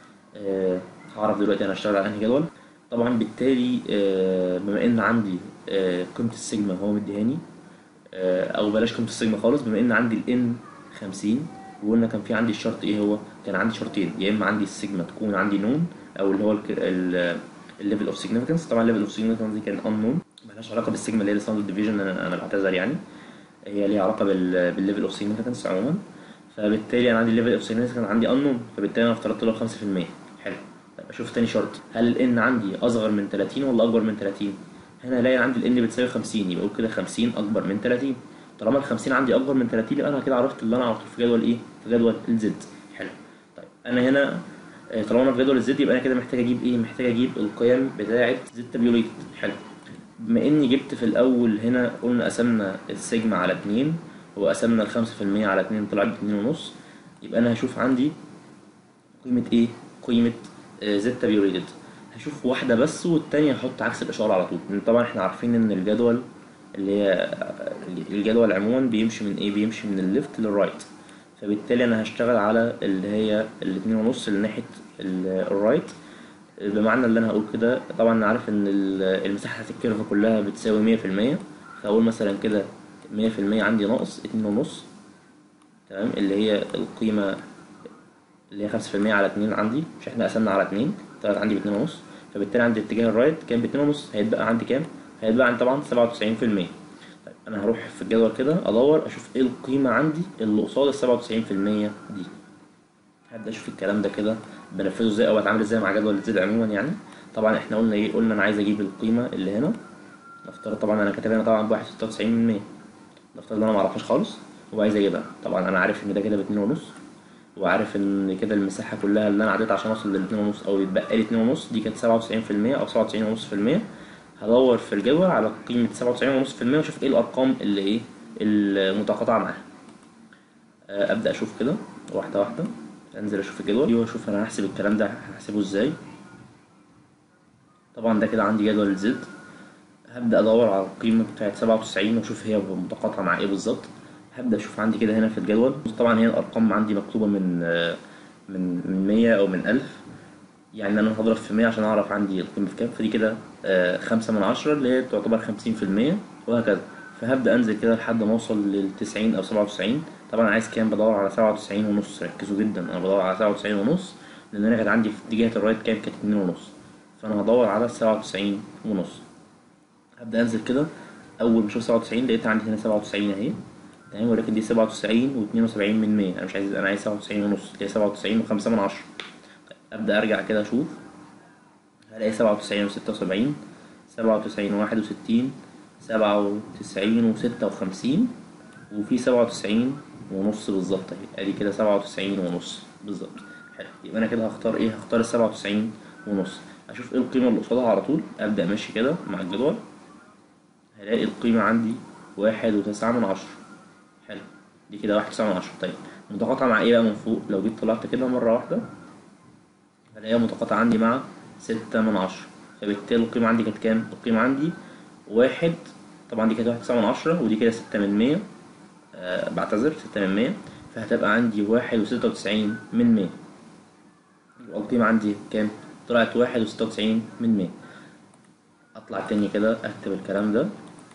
آه هعرف دلوقتي أنا هشتغل على أنهي جدول طبعا بالتالي آه بما إن عندي آه قيمة السيجما هو مديهاني آه أو بلاش قيمة السيجما خالص بما إن عندي الإن 50 وقلنا كان في عندي الشرط ايه هو كان عندي شرطين يا اما عندي السيجما تكون عندي نون او اللي هو الليفل اوف سيجنيفيكانس طبعا الليفل اوف سيجنيفيكانس دي كان ان مالهاش علاقه بالسيجما اللي هي الستاندرد ديفيجن انا انا بعتذر يعني هي ليها علاقه بالليفل اوف سيجنيفيكانس عموما فبالتالي انا عندي الليفل اوف سيجنيفيكانس عندي ان فبالتالي انا افترضت له 5% حلو طيب اشوف تاني شرط هل الان عندي اصغر من 30 ولا اكبر من 30 هنا الاقي عندي الان بتساوي 50 يبقى اقول كده 50 اكبر من 30 طالما ال 50 عندي اكبر من 30 يبقى انا كده عرفت اللي انا عرفته في جدول ايه في جدول الزد حلو طيب انا هنا آه، طالما انا في جدول الزد يبقى انا كده محتاج اجيب ايه محتاج اجيب القيم بتاعه زد تابيوليتد حلو بما اني جبت في الاول هنا قلنا قسمنا السيجما على 2 وقسمنا ال 5% على 2 طلعت ب 2 ونص يبقى انا هشوف عندي قيمة ايه قيمة زد تابيوليتد هشوف واحدة بس والتانية هحط عكس الإشارة على طول لأن طبعا احنا عارفين إن الجدول اللي هي الجدول عموما بيمشي من ايه بيمشي من الليفت للرايت فبالتالي انا هشتغل على اللي هي الاتنين ونص اللي ناحية ال- الرايت بمعنى اللي انا هقول كده طبعا انا عارف ان ال- المساحة بتاعت الكيرف كلها بتساوي مية في المية فاقول مثلا كده مية في المية عندي ناقص اتنين ونص تمام اللي هي القيمة اللي هي خمسة في المية على اتنين عندي مش احنا قسمنا على اتنين طلعت عندي باتنين ونص فبالتالي عندي اتجاه الرايت كان باتنين ونص هيتبقى عندي كام؟ هيتبقى عندي طبعا سبعة وتسعين في المية طيب انا هروح في الجدول كده ادور اشوف ايه القيمة عندي اللي قصاد السبعة وتسعين في المية دي هبدأ اشوف الكلام ده كده بنفذه ازاي او اتعامل ازاي مع جدول الزد عموما يعني طبعا احنا قلنا ايه قلنا انا عايز اجيب القيمة اللي هنا نفترض طبعا انا كاتب هنا طبعا بواحد ستة وتسعين من مية نفترض ان انا معرفهاش خالص وعايز اجيبها طبعا انا عارف ان ده كده باتنين ونص وعارف ان كده المساحة كلها اللي انا عديت عشان اوصل للاتنين ونص او يتبقى لي اتنين ونص دي كانت سبعة وتسعين في المية او سبعة وتسعين ونص في المية هدور في الجدول على قيمة سبعة وتسعين ونص في المية واشوف ايه الارقام اللي ايه المتقاطعة معاها آه، ابدا اشوف كده واحدة واحدة انزل اشوف الجدول واشوف انا هحسب الكلام ده هحسبه ازاي طبعا ده كده عندي جدول الزد هبدأ أدور على القيمة بتاعت سبعة وتسعين وأشوف هي متقاطعة مع إيه بالظبط هبدأ أشوف عندي كده هنا في الجدول طبعا هي الأرقام عندي مكتوبة من آه، من من مية أو من ألف يعني أنا هضرب في مية عشان أعرف عندي القيمة في كام فدي كده آه، خمسة من عشرة اللي هي تعتبر خمسين في المية وهكذا فهبدأ أنزل كده لحد ما أوصل للتسعين أو سبعة وتسعين طبعا عايز كام بدور على سبعة وتسعين ونص ركزوا جدا أنا بدور على سبعة وتسعين ونص لأن أنا كانت عندي في اتجاه الرايت كام كانت اتنين ونص فأنا هدور على سبعة وتسعين ونص هبدأ أنزل كده أول ما أشوف سبعة وتسعين لقيت عندي هنا سبعة وتسعين أهي تمام ولكن دي سبعة وتسعين واتنين وسبعين من مية أنا مش عايز أنا عايز سبعة وتسعين ونص اللي هي سبعة وتسعين وخمسة من عشرة أبدأ أرجع كده أشوف هلاقي سبعة وتسعين وستة وسبعين سبعة وتسعين وواحد وستين سبعة وتسعين وستة وخمسين وفي سبعة وتسعين ونص بالظبط أهي أدي كده سبعة وتسعين ونص بالظبط حلو يبقى أنا كده هختار إيه هختار السبعة وتسعين ونص أشوف إيه القيمة اللي قصادها على طول أبدأ ماشي كده مع الجدول هلاقي القيمة عندي واحد وتسعة من عشرة حلو دي كده واحد وتسعة من عشرة طيب متقاطعة مع ايه بقى من فوق لو جيت طلعت كده مرة واحدة هلاقيها متقاطعة عندي مع ستة من عشرة فبالتالي القيمة عندي كانت كام؟ القيمة عندي واحد طبعا دي كانت واحد وتسعة من عشرة ودي كده ستة من مية آه بعتذر ستة من مية فهتبقى عندي واحد وستة وتسعين من مية يبقى القيمة عندي كام؟ طلعت واحد وستة وتسعين من مية اطلع تاني كده اكتب الكلام ده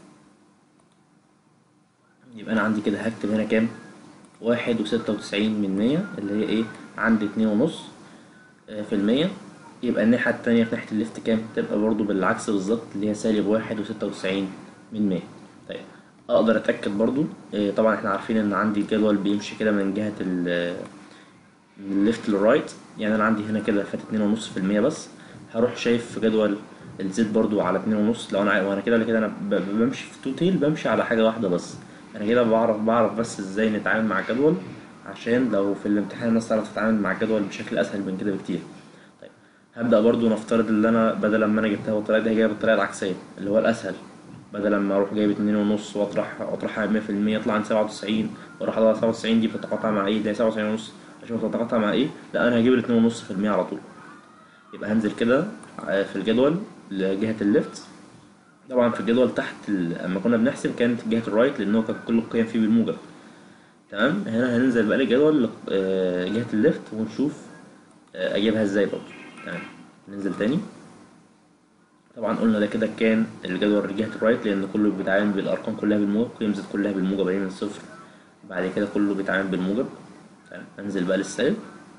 يبقى انا عندي كده هكتب هنا كام واحد وستة وتسعين من مية اللي هي ايه عندي اتنين ونص آه، في المية يبقى الناحية التانية في ناحية الليفت كام تبقى برضو بالعكس بالظبط اللي هي سالب واحد وستة وتسعين من مية طيب اقدر اتأكد برضو آه، طبعا احنا عارفين ان عندي الجدول بيمشي كده من جهة ال من الليفت للرايت يعني انا عندي هنا كده فات اتنين ونص في المية بس هروح شايف في جدول الزد برضو على اتنين ونص لو انا عاي- وانا كده ولا كده انا ب- ب- بمشي في تو تيل بمشي على حاجة واحدة بس انا كده بعرف بعرف بس ازاي نتعامل مع الجدول عشان لو في الامتحان الناس تعرف تتعامل مع الجدول بشكل اسهل من كده بكتير طيب هبدأ برضو نفترض ان انا بدل ما انا جبتها بالطريقة دي جايبها بالطريقة العكسية اللي هو الاسهل بدل ما اروح جايب اتنين ونص واطرح اطرحها 100% يطلع عن سبعة وتسعين واروح ادور على سبعة وتسعين دي بتتقاطع مع ايه اللي هي سبعة وتسعين ونص اشوف تتقاطع مع ايه لا انا هجيب الاتنين ونص في المية على طول يبقى هنزل كده آه، في الجدول لجهة الليفت طبعا في الجدول تحت ال- اما كنا بنحسب كانت جهة الرايت لان هو كان كل القيم فيه بالموجب تمام هنا هننزل بقى الجدول ل- آه، جهة الليفت ونشوف آه، اجيبها ازاي برضه تمام ننزل تاني طبعا قلنا ده كده كان الجدول جهة الرايت لان كله بيتعامل بالارقام كلها بالموجب قيم زد كلها بالموجب اهي من صفر بعد كده كله بيتعامل بالموجب تمام انزل بقى للسالب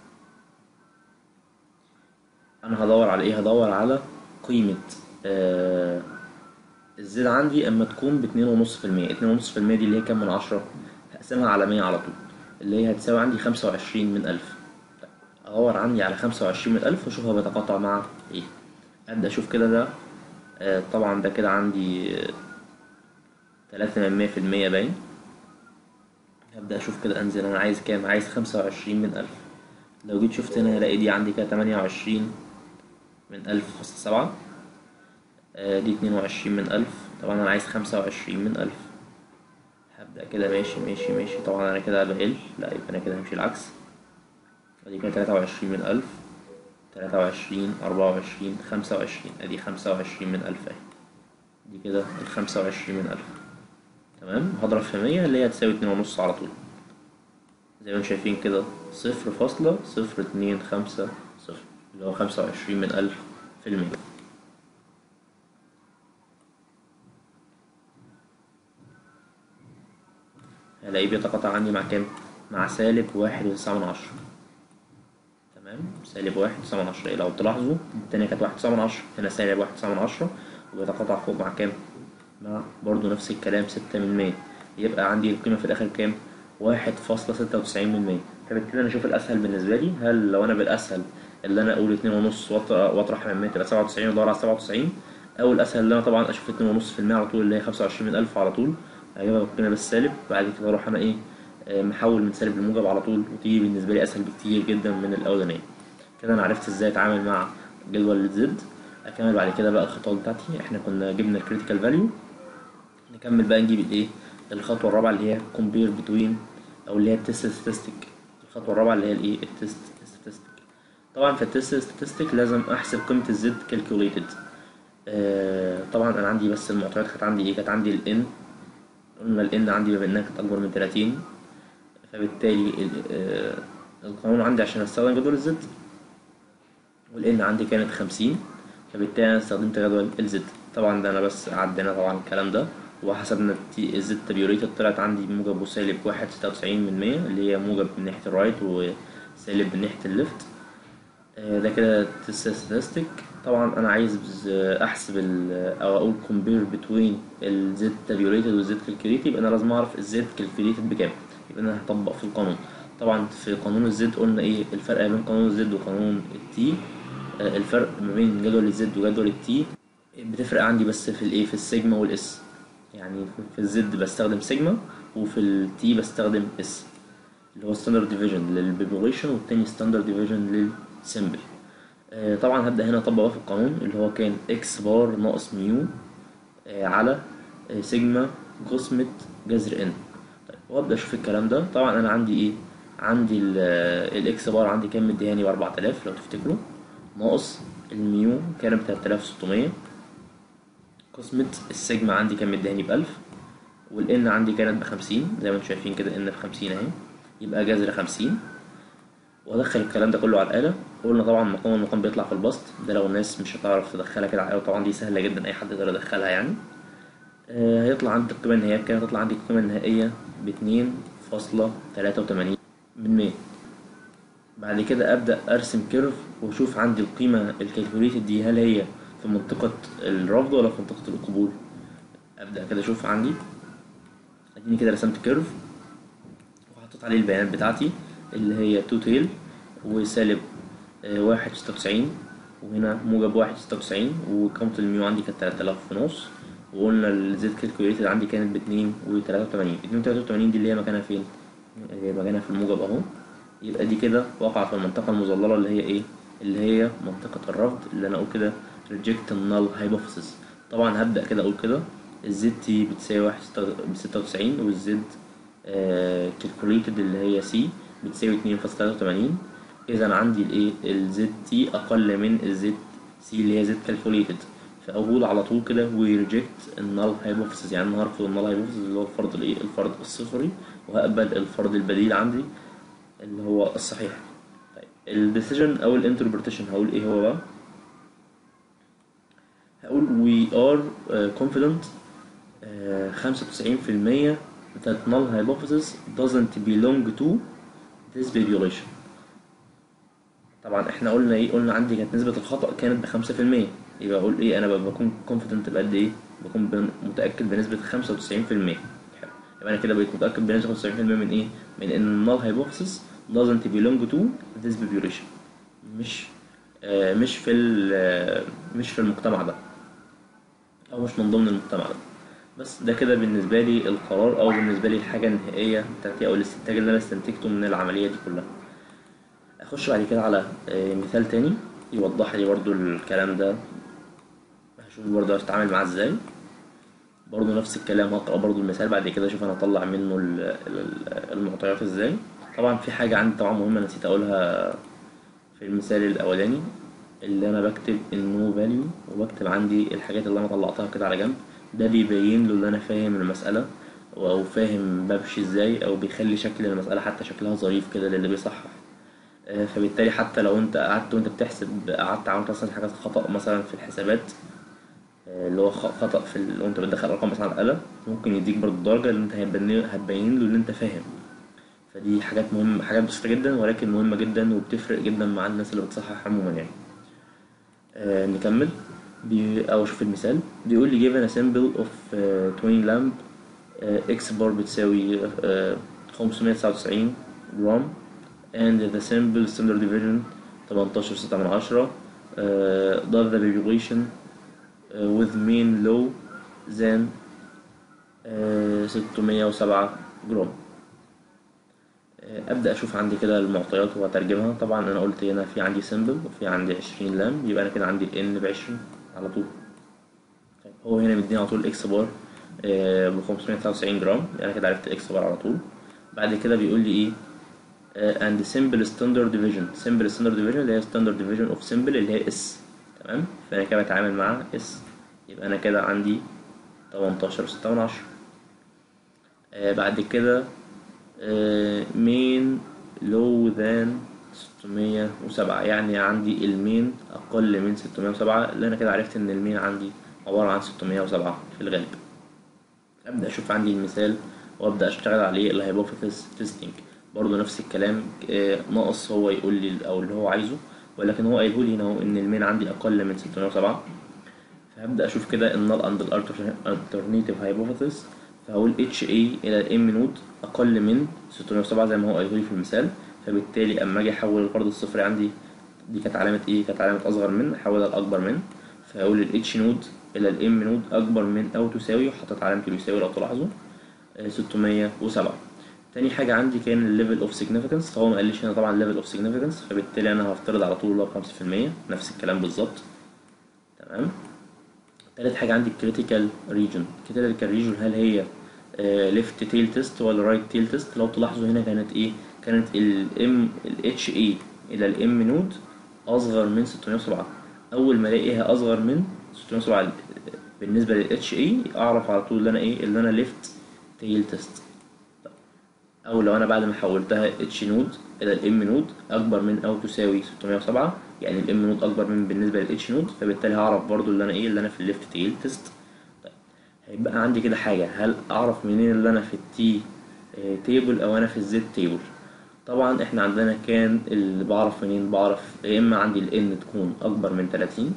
انا هدور على ايه هدور على قيمة آه الزد عندي اما تكون باتنين ونص في المية اتنين ونص في المية دي اللي هي كام من عشرة هقسمها على مية على طول اللي هي هتساوي عندي خمسة وعشرين من ألف طيب، أدور عندي على خمسة وعشرين من ألف وأشوفها بتقاطع مع إيه أبدأ أشوف كده ده آه طبعا ده كده عندي آه، تلاتة من مية في المية باين هبدأ أشوف كده أنزل أنا عايز كام عايز خمسة وعشرين من ألف لو جيت شفت هنا هلاقي دي عندي كده تمانية وعشرين من ألف فاصلة سبعة آه، دي اتنين وعشرين من ألف طبعا أنا عايز خمسة وعشرين من ألف هبدأ كده ماشي ماشي ماشي طبعا أنا كده بقل لا يبقى أنا كده همشي العكس أدي كده تلاتة وعشرين من ألف تلاتة وعشرين أربعة وعشرين خمسة وعشرين أدي خمسة وعشرين من ألف أهي دي كده الخمسة وعشرين من ألف تمام هضرب في مية اللي هي هتساوي اتنين ونص على طول زي ما انتم شايفين كده صفر فاصلة صفر اتنين خمسة صفر اللي هو خمسة وعشرين من ألف في المية هلاقيه بيتقاطع عندي مع كام؟ مع سالب واحد وتسعة من عشرة تمام سالب واحد وتسعة من عشرة لو تلاحظوا التانية كانت واحد وتسعة من عشرة هنا سالب واحد وتسعة من عشرة وبيتقاطع فوق مع كام؟ مع برضو نفس الكلام ستة من مية يبقى عندي القيمة في الآخر كام؟ واحد فاصلة ستة وتسعين من مية فبالتالي أنا أشوف الأسهل بالنسبة لي هل لو أنا بالأسهل اللي أنا أقول اتنين ونص وأط- وأطرح من مية تبقى سبعة وتسعين وأدور على سبعة وتسعين أو الأسهل اللي أنا طبعا أشوف اتنين ونص في المية على طول اللي هي خمسة وعشرين من ألف على طول أجيبها بالقيمة بالسالب بعد كده أروح أنا إيه آه، محول من سالب لموجب على طول ودي بالنسبة لي أسهل بكتير جدا من الأولانية كده أنا عرفت إزاي أتعامل مع جدول الزد أكمل بعد كده بقى الخطوات بتاعتي إحنا كنا جبنا الكريتيكال فاليو نكمل بقى نجيب الإيه الخطوة الرابعة اللي هي compare between أو اللي هي التست statistic الخطوة الرابعة اللي هي الإيه التست statistic طبعا في التست statistic لازم أحسب قيمة الزد calculated آه طبعا أنا عندي بس المعطيات كانت عندي إيه كانت عندي ال n قلنا ال n عندي بما إنها كانت أكبر من 30 فبالتالي ال- آه، القانون عندي عشان استخدم جدول الزد والان عندي كانت خمسين فبالتالي انا استخدمت جدول الزد طبعا ده انا بس عدينا طبعا الكلام ده وحسبنا التي الزد تابيوليتد طلعت عندي موجب وسالب واحد ستة وتسعين من مية اللي هي موجب من ناحية الرايت وسالب من ناحية الليفت آه، ده كده ستاتستيك طبعا انا عايز بز- احسب ال- او اقول compare between الزد تابيوليتد والزد كالكوليتد يبقى انا لازم اعرف الزد كالكوليتد بكام يبقى انا هطبق في القانون طبعا في قانون الزد قلنا ايه الفرق بين قانون الزد وقانون التي آه، الفرق ما بين جدول الزد وجدول التي بتفرق عندي بس في الايه في السيجما والاس يعني في الزد بستخدم سيجما وفي التي بستخدم اس اللي هو ستاندرد ديفيجن للبيبوليشن والتاني ستاندرد ديفيجن للسيمبل آه، طبعا هبدأ هنا اطبق بقى في القانون اللي هو كان اكس بار ناقص ميو آه، على آه، سيجما قسمة جذر ان طيب وابدأ اشوف الكلام ده طبعا انا عندي ايه عندي ال- آه، الاكس بار عندي كام مديهاني ب 4000 لو تفتكروا ناقص الميو كان ب 3600 قسمة السيجما عندي كان مديهاني ب 1000 والان عندي كانت ب 50 زي ما انتم شايفين كده ان ب 50 اهي يبقى جذر 50 وادخل الكلام ده كله على الاله قلنا طبعا مقام المقام بيطلع في البسط ده لو الناس مش هتعرف تدخلها كده على الآلة، طبعا دي سهله جدا اي حد يقدر يدخلها يعني آه، هيطلع عندي القيمه النهائيه بكام هتطلع عندي القيمه النهائيه ب 2.83 من 100 بعد كده ابدا ارسم كيرف واشوف عندي القيمه الكالكوليتد دي هل هي في منطقه الرفض ولا في منطقه القبول ابدا كده اشوف عندي اديني كده رسمت كيرف وحطيت عليه البيانات بتاعتي اللي هي تو تيل وسالب آه، واحد ستة وتسعين وهنا موجب واحد ستة وتسعين وقيمة الميو عندي كانت تلات آلاف ونص وقلنا الزد كالكوليتد عندي كانت باتنين وتلاتة وتمانين اتنين وتلاتة وتمانين دي اللي هي مكانها فين؟ اللي هي مكانها في الموجب اهو يبقى دي كده واقعة في المنطقة المظللة اللي هي ايه؟ اللي هي منطقة الرفض اللي انا اقول كده reject null hypothesis طبعا هبدأ كده اقول كده الزد تي بتساوي واحد ستة وتسعين والزد كالكوليتد اللي هي سي بتساوي اتنين فاصلة تلاتة وتمانين اذا عندي الايه الزد تي اقل من الزد سي اللي هي زد كالكوليتد فاقول على طول كده وي ريجكت النال هايبوثيسيس يعني انا هرفض النال هايبوثيسيس اللي هو الفرض الايه الفرض الصفري وهقبل الفرض البديل عندي اللي هو الصحيح طيب الديسيجن او الانتربريتيشن هقول ايه هو بقى هقول we are uh, confident uh, 95% that null hypothesis doesn't belong to this population طبعا احنا قلنا ايه قلنا عندي كانت نسبة الخطأ كانت بخمسة في المية يبقى اقول ايه انا بكون confident بقد ايه بكون بن- متأكد بنسبة خمسة وتسعين في المية حلو يبقى انا كده بقيت متأكد بنسبة خمسة وتسعين في المية من ايه من ان null hypothesis doesn't belong to this population مش آه مش في ال- آه، مش في المجتمع ده او مش من ضمن المجتمع ده بس ده كده بالنسبه لي القرار او بالنسبه لي الحاجه النهائيه بتاعتي او الاستنتاج اللي انا استنتجته من العمليه دي كلها اخش بعد كده على آه، مثال تاني يوضح لي برضو الكلام ده هشوف برضو هتتعامل معاه ازاي برضو نفس الكلام هقرا برضو المثال بعد كده اشوف انا اطلع منه ال- ال- المعطيات ازاي طبعا في حاجه عندي طبعا مهمه نسيت اقولها في المثال الاولاني اللي انا بكتب النو فاليو وبكتب عندي الحاجات اللي انا طلعتها كده على جنب ده بيبين له ان انا فاهم المساله او فاهم بمشي ازاي او بيخلي شكل المساله حتى شكلها ظريف كده للي بيصحح آه، فبالتالي حتى لو انت قعدت وانت بتحسب قعدت عملت مثلا حاجات خطأ مثلا في الحسابات آه، اللي هو خ- خطأ في ال... وانت بتدخل ارقام مثلا على الآلة ممكن يديك برضه الدرجة اللي انت هتبين هتبين له ان انت فاهم فدي حاجات مهمة حاجات بسيطة جدا ولكن مهمة جدا وبتفرق جدا مع الناس اللي بتصحح عموما يعني آه نكمل بي... او اشوف المثال بيقول لي given a symbol of uh, 20 lamp uh, x bar بتساوي uh, 599 جرام and the symbol standard deviation 18 6 من 10 uh, does the population uh, with mean low than uh, 607 جرام آه، ابدا اشوف عندي كده المعطيات واترجمها طبعا انا قلت هنا في عندي سيمبل وفي عندي 20 لام يبقى انا كده عندي الان ب 20 على طول طيب هو هنا مديني على طول اكس بار ب 599 جرام يبقى انا كده عرفت اكس بار على طول بعد كده بيقول لي ايه آه، and simple standard division simple standard division اللي هي standard division of symbol اللي هي اس تمام فانا كده بتعامل مع اس يبقى انا كده عندي 18 6 من 10 آه بعد كده آه مين low than 607 يعني عندي المين اقل من 607 اللي انا كده عرفت ان المين عندي عبارة عن 607 في الغالب ابدا اشوف عندي المثال وابدا اشتغل عليه الهايبوثيسيس تيستينج برضه نفس الكلام آه، ناقص هو يقول لي او اللي هو عايزه ولكن هو قايله لي هنا اهو ان المين عندي اقل من 607 فهبدا اشوف كده النال اند الالترناتيف هايبوثيسيس فهقول اتش اي الى الام نود اقل من 607 زي ما هو قايله لي في المثال فبالتالي اما اجي احول الفرض الصفري عندي دي كانت علامه ايه كانت علامه اصغر من احولها لاكبر من فهقول الاتش نود الى الام نود اكبر من او تساوي وحطيت علامه بيساوي لو تلاحظوا آه، 607 تاني حاجة عندي كان الليفل اوف سيجنيفيكانس فهو ما قاليش هنا طبعا ليفل اوف سيجنيفيكانس فبالتالي انا هفترض على طول اللي هو 5% نفس الكلام بالظبط تمام تالت حاجة عندي الكريتيكال ريجون الكريتيكال ريجون هل هي ليفت تيل تيست ولا رايت تيل تيست لو تلاحظوا هنا كانت ايه كانت الام الاتش اي الى الام نود اصغر من 607 اول ما الاقيها اصغر من 607 بالنسبة للاتش اي اعرف على طول اللي انا ايه اللي انا ليفت تيل تيست او لو انا بعد ما حولتها اتش نود الى الام نود اكبر من او تساوي 607 يعني الام نود اكبر من بالنسبه للاتش نود فبالتالي هعرف برضو اللي انا ايه اللي انا في الليفت تيل تيست طيب هيبقى عندي كده حاجه هل اعرف منين اللي انا في التي تيبل او انا في الزد تيبل طبعا احنا عندنا كان اللي بعرف منين بعرف يا اما عندي الان تكون اكبر من 30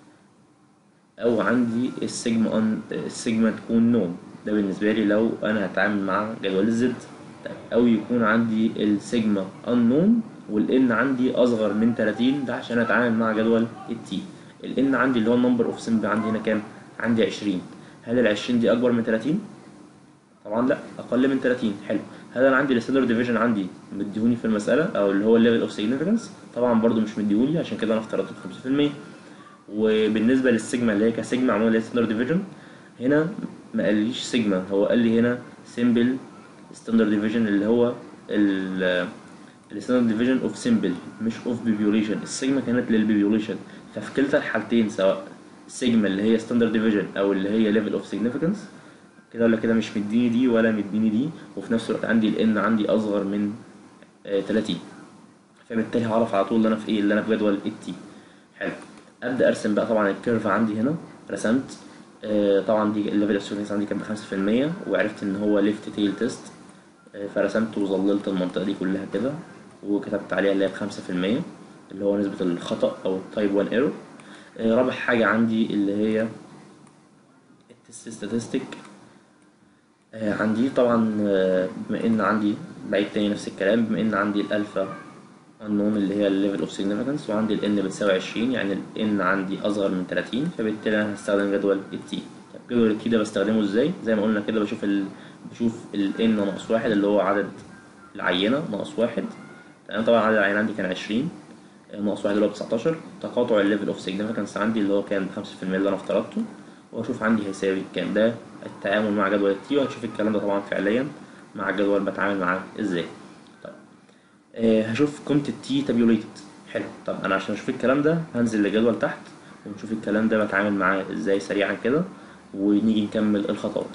او عندي السيجما ان السيجما تكون نون ده بالنسبه لي لو انا هتعامل مع جدول الزد طيب، او يكون عندي السيجما unknown والان عندي اصغر من 30 ده عشان اتعامل مع جدول التي الان عندي اللي هو النمبر اوف سمبل عندي هنا كام عندي 20 هل ال 20 دي اكبر من 30 طبعا لا اقل من 30 حلو هل انا عندي الستاندرد ديفيجن عندي مديهوني في المساله او اللي هو الليفل اوف سيجنيفيكانس طبعا برضو مش مديهولي عشان كده انا افترضت 5% وبالنسبه للسيجما اللي هي كسيجما عموما اللي هي ستاندرد ديفيجن هنا ما قاليش سيجما هو قال لي هنا سيمبل ستاندرد ديفيجن اللي هو الستاندرد ديفيجن اوف سيمبل مش اوف بيبيوليشن السيجما كانت للبيبيوليشن ففي كلتا الحالتين سواء سيجما اللي هي ستاندرد ديفيجن او اللي هي ليفل اوف سيجنيفيكانس كده ولا كده مش مديني دي ولا مديني دي وفي نفس الوقت عندي الان عندي اصغر من آه 30 فبالتالي هعرف على طول اللي انا في ايه اللي انا في جدول التي حلو ابدا ارسم بقى طبعا الكيرف عندي هنا رسمت آه طبعا دي الليفل اوف سيجنيفيكانس عندي كان ب 5% وعرفت ان هو ليفت تيل تيست فرسمت وظللت المنطقة دي كلها كده وكتبت عليها اللي هي بخمسة في المية اللي هو نسبة الخطأ أو التايب 1 ايرور رابع حاجة عندي اللي هي التست ستاتستيك عندي طبعا آه، بما ان عندي بعيد تاني نفس الكلام بما ان عندي الالفا unknown اللي هي الليفل اوف سيجنيفيكانس وعندي الان بتساوي 20 يعني الان عندي اصغر من 30 فبالتالي انا هستخدم جدول التي طب جدول التي ده بستخدمه ازاي زي ما قلنا كده بشوف ال... بشوف ال n ناقص واحد اللي هو عدد العينة ناقص واحد تمام طبعا عدد العينة عندي كان 20 ناقص واحد اللي هو 19 تقاطع الليفل اوف سيجنيفيكانس عندي اللي هو كان 5% اللي انا افترضته واشوف عندي هيساوي كام ده التعامل مع جدول التي وهتشوف الكلام ده طبعا فعليا مع الجدول بتعامل معاه ازاي طيب آه هشوف قيمة التي تابيوليتد حلو طب انا عشان اشوف الكلام ده هنزل لجدول تحت ونشوف الكلام ده بتعامل معاه ازاي سريعا كده ونيجي نكمل الخطوات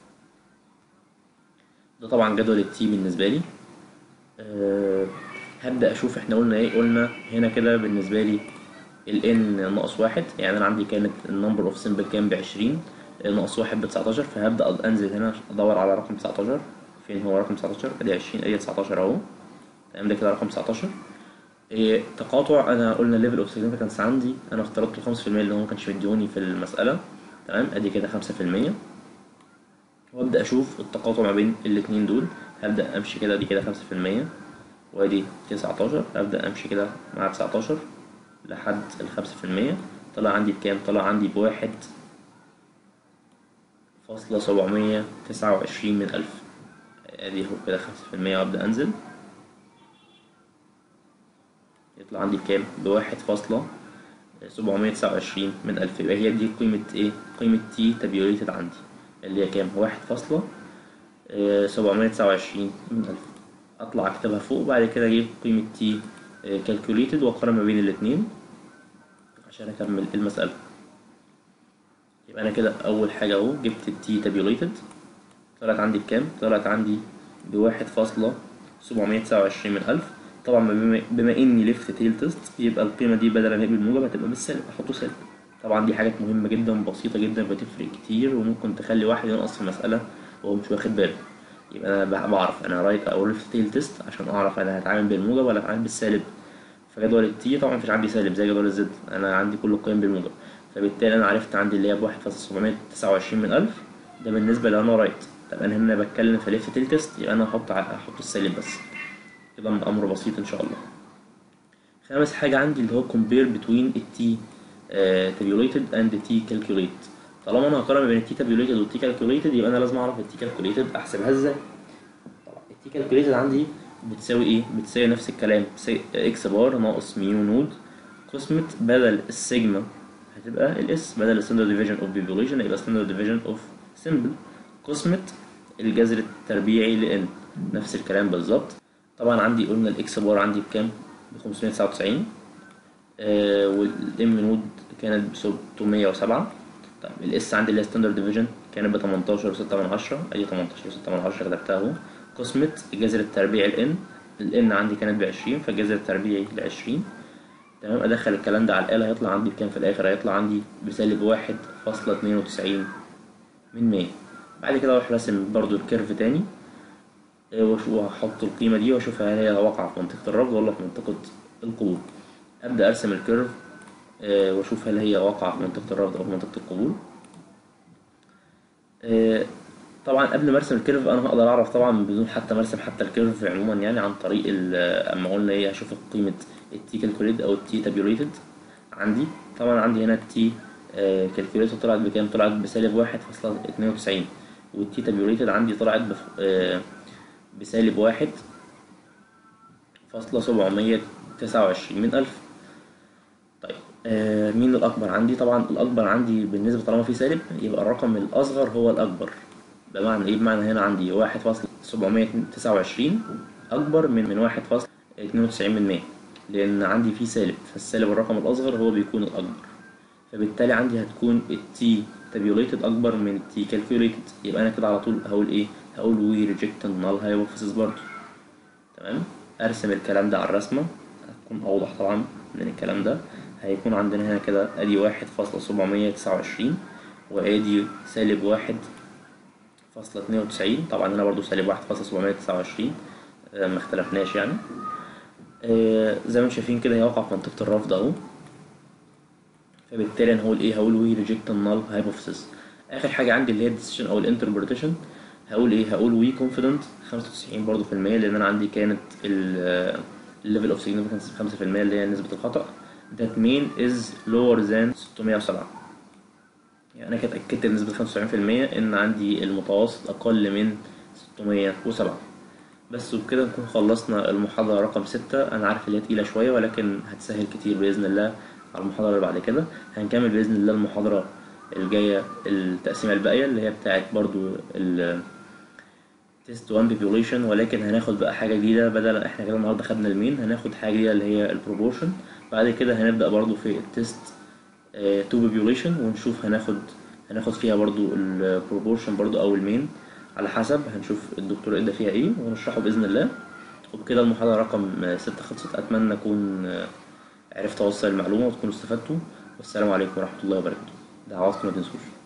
ده طبعا جدول التي بالنسبة لي أه هبدأ أشوف احنا قلنا ايه قلنا هنا كده بالنسبة لي ال n ناقص واحد يعني أنا عندي كانت النمبر اوف سيمبل كام بعشرين ناقص واحد بتسعتاشر فهبدأ أنزل هنا أدور على رقم تسعتاشر فين هو رقم تسعتاشر أدي عشرين أدي تسعتاشر أهو تمام ده كده رقم تسعتاشر إيه تقاطع أنا قلنا الليفل اوف سيجنيفيكانس عندي أنا افترضت الخمسة في المية اللي هو مكانش مديوني في المسألة تمام أدي كده خمسة في المية وابدا اشوف التقاطع ما بين الاتنين دول هبدا امشي كده دي كده خمسة في المية وادي تسعتاشر ابدا امشي كده مع تسعتاشر لحد الخمسة في المية طلع عندي بكام طلع عندي بواحد فاصلة سبعمية تسعة وعشرين من ألف ادي اهو كده خمسة في المية وابدا انزل يطلع عندي بكام بواحد فاصلة سبعمية تسعة وعشرين من ألف يبقى هي دي قيمة ايه قيمة تي تابيوليتد عندي اللي هي كام واحد فاصلة سبعمية تسعة وعشرين من ألف أطلع أكتبها فوق وبعد كده أجيب قيمة تي كالكوليتد وأقارن ما بين الاتنين عشان أكمل المسألة يبقى أنا كده أول حاجة أهو جبت التي تابيوليتد طلعت عندي بكام؟ طلعت عندي بواحد فاصلة سبعمية تسعة وعشرين من ألف طبعا بما, بما إني لفت تيل تيست يبقى القيمة دي بدل ما هي بالموجب هتبقى بالسالب أحطه سالب طبعا دي حاجات مهمة جدا بسيطة جدا بتفرق كتير وممكن تخلي واحد ينقص في المسألة وهو مش واخد باله يبقى أنا بعرف أنا رايت أو لفت تيل تيست عشان أعرف أنا هتعامل بالموجب ولا هتعامل بالسالب فجدول التي طبعا مفيش عندي سالب زي جدول الزد أنا عندي كل القيم بالموجب فبالتالي أنا عرفت عندي اللي هي بواحد فاصلة سبعمية تسعة وعشرين من ألف ده بالنسبة لو أنا رايت طب أنا هنا بتكلم في لفت تيل تيست يبقى أنا هحط هحط السالب بس كده أمر بسيط إن شاء الله خامس حاجة عندي اللي هو compare between التي tabulated and التي calculated طالما انا هقارن بين التي tabulated والتي calculated يبقى انا لازم اعرف التي calculated احسبها ازاي طبعا التي calculated عندي بتساوي ايه بتساوي نفس الكلام اكس بار ناقص ميو نود قسمة بدل السيجما هتبقى الاس بدل standard division of population هيبقى standard division of symbol قسمة الجذر التربيعي لان نفس الكلام بالظبط طبعا عندي قلنا الاكس بار عندي بكام ب 599 آه والام نود كانت ب 607 طيب الاس عندي اللي هي ستاندرد ديفيجن كانت ب 18 و6 من 10 ادي 18 و6 من 10 كتبتها اهو قسمة الجذر التربيعي الان الان عندي كانت ب 20 فالجذر التربيعي ل 20 تمام ادخل الكلام ده على الاله هيطلع عندي بكام في الاخر هيطلع عندي بسالب واحد فاصلة اتنين وتسعين من مية بعد كده اروح راسم برضو الكيرف تاني وهحط القيمة دي واشوف هل هي واقعة في منطقة الرفض ولا في منطقة القبول أبدأ أرسم الكيرف واشوف هل هي واقعة في منطقة الرفض أو في منطقة القبول طبعا قبل ما ارسم الكيرف انا هقدر اعرف طبعا بدون حتى ما ارسم حتى الكيرف عموما يعني عن طريق اما قلنا ايه هشوف قيمة التي كالكوليد او التي تابيوليتد عندي طبعا عندي هنا التي كالكوليتد طلعت بكام طلعت بسالب واحد فاصلة اتنين وتسعين والتي تابيوليتد عندي طلعت بف... بسالب واحد فاصلة سبعمية تسعة وعشرين من ألف طيب آه مين الأكبر عندي طبعا الأكبر عندي بالنسبة طالما في سالب يبقى الرقم الأصغر هو الأكبر بمعنى إيه بمعنى هنا عندي واحد فاصلة سبعمية تسعة وعشرين أكبر من من واحد فاصلة اتنين وتسعين من مية لأن عندي فيه سالب فالسالب الرقم الأصغر هو بيكون الأكبر فبالتالي عندي هتكون التي tabulated أكبر من التي calculated يبقى أنا كده على طول هقول إيه هقول we reject null hypothesis برضه تمام ارسم الكلام ده على الرسمة هتكون اوضح طبعا من الكلام ده هيكون عندنا هنا كده ادي واحد فاصلة سبعمية تسعة وعشرين وادي سالب واحد فاصلة اتنين وتسعين طبعا هنا برضو سالب واحد فاصلة سبعمية تسعة وعشرين ما اختلفناش يعني آه زي ما انتم شايفين كده هي واقعة في منطقة الرفض اهو فبالتالي انا هقول ايه هقول we reject null hypothesis اخر حاجة عندي اللي هي الديسيشن او الانتربريتيشن هقول ايه هقول وي كونفيدنت 95 برضه في المية لان انا عندي كانت الليفل اوف سيجنيفيكانس 5% اللي هي نسبة الخطأ that mean is lower than 607 يعني انا كده اتأكدت بنسبة 95% ان عندي المتوسط اقل من 607 بس وبكده نكون خلصنا المحاضرة رقم ستة أنا عارف اللي هي تقيلة شوية ولكن هتسهل كتير بإذن الله على المحاضرة اللي بعد كده هنكمل بإذن الله المحاضرة الجاية التقسيمة الباقية اللي هي بتاعت برضو ال تيست 1 بيبوليشن ولكن هناخد بقى حاجة جديدة بدل احنا كده النهاردة خدنا المين هناخد حاجة جديدة اللي هي البروبورشن بعد كده هنبدأ برضو في التيست 2 بيبوليشن ونشوف هناخد هناخد فيها برضو البروبورشن برضو أو المين على حسب هنشوف الدكتور ادى فيها ايه ونشرحه بإذن الله وبكده المحاضرة رقم ستة خلصت أتمنى أكون عرفت أوصل المعلومة وتكونوا استفدتوا والسلام عليكم ورحمة الله وبركاته دعواتكم ما تنسوش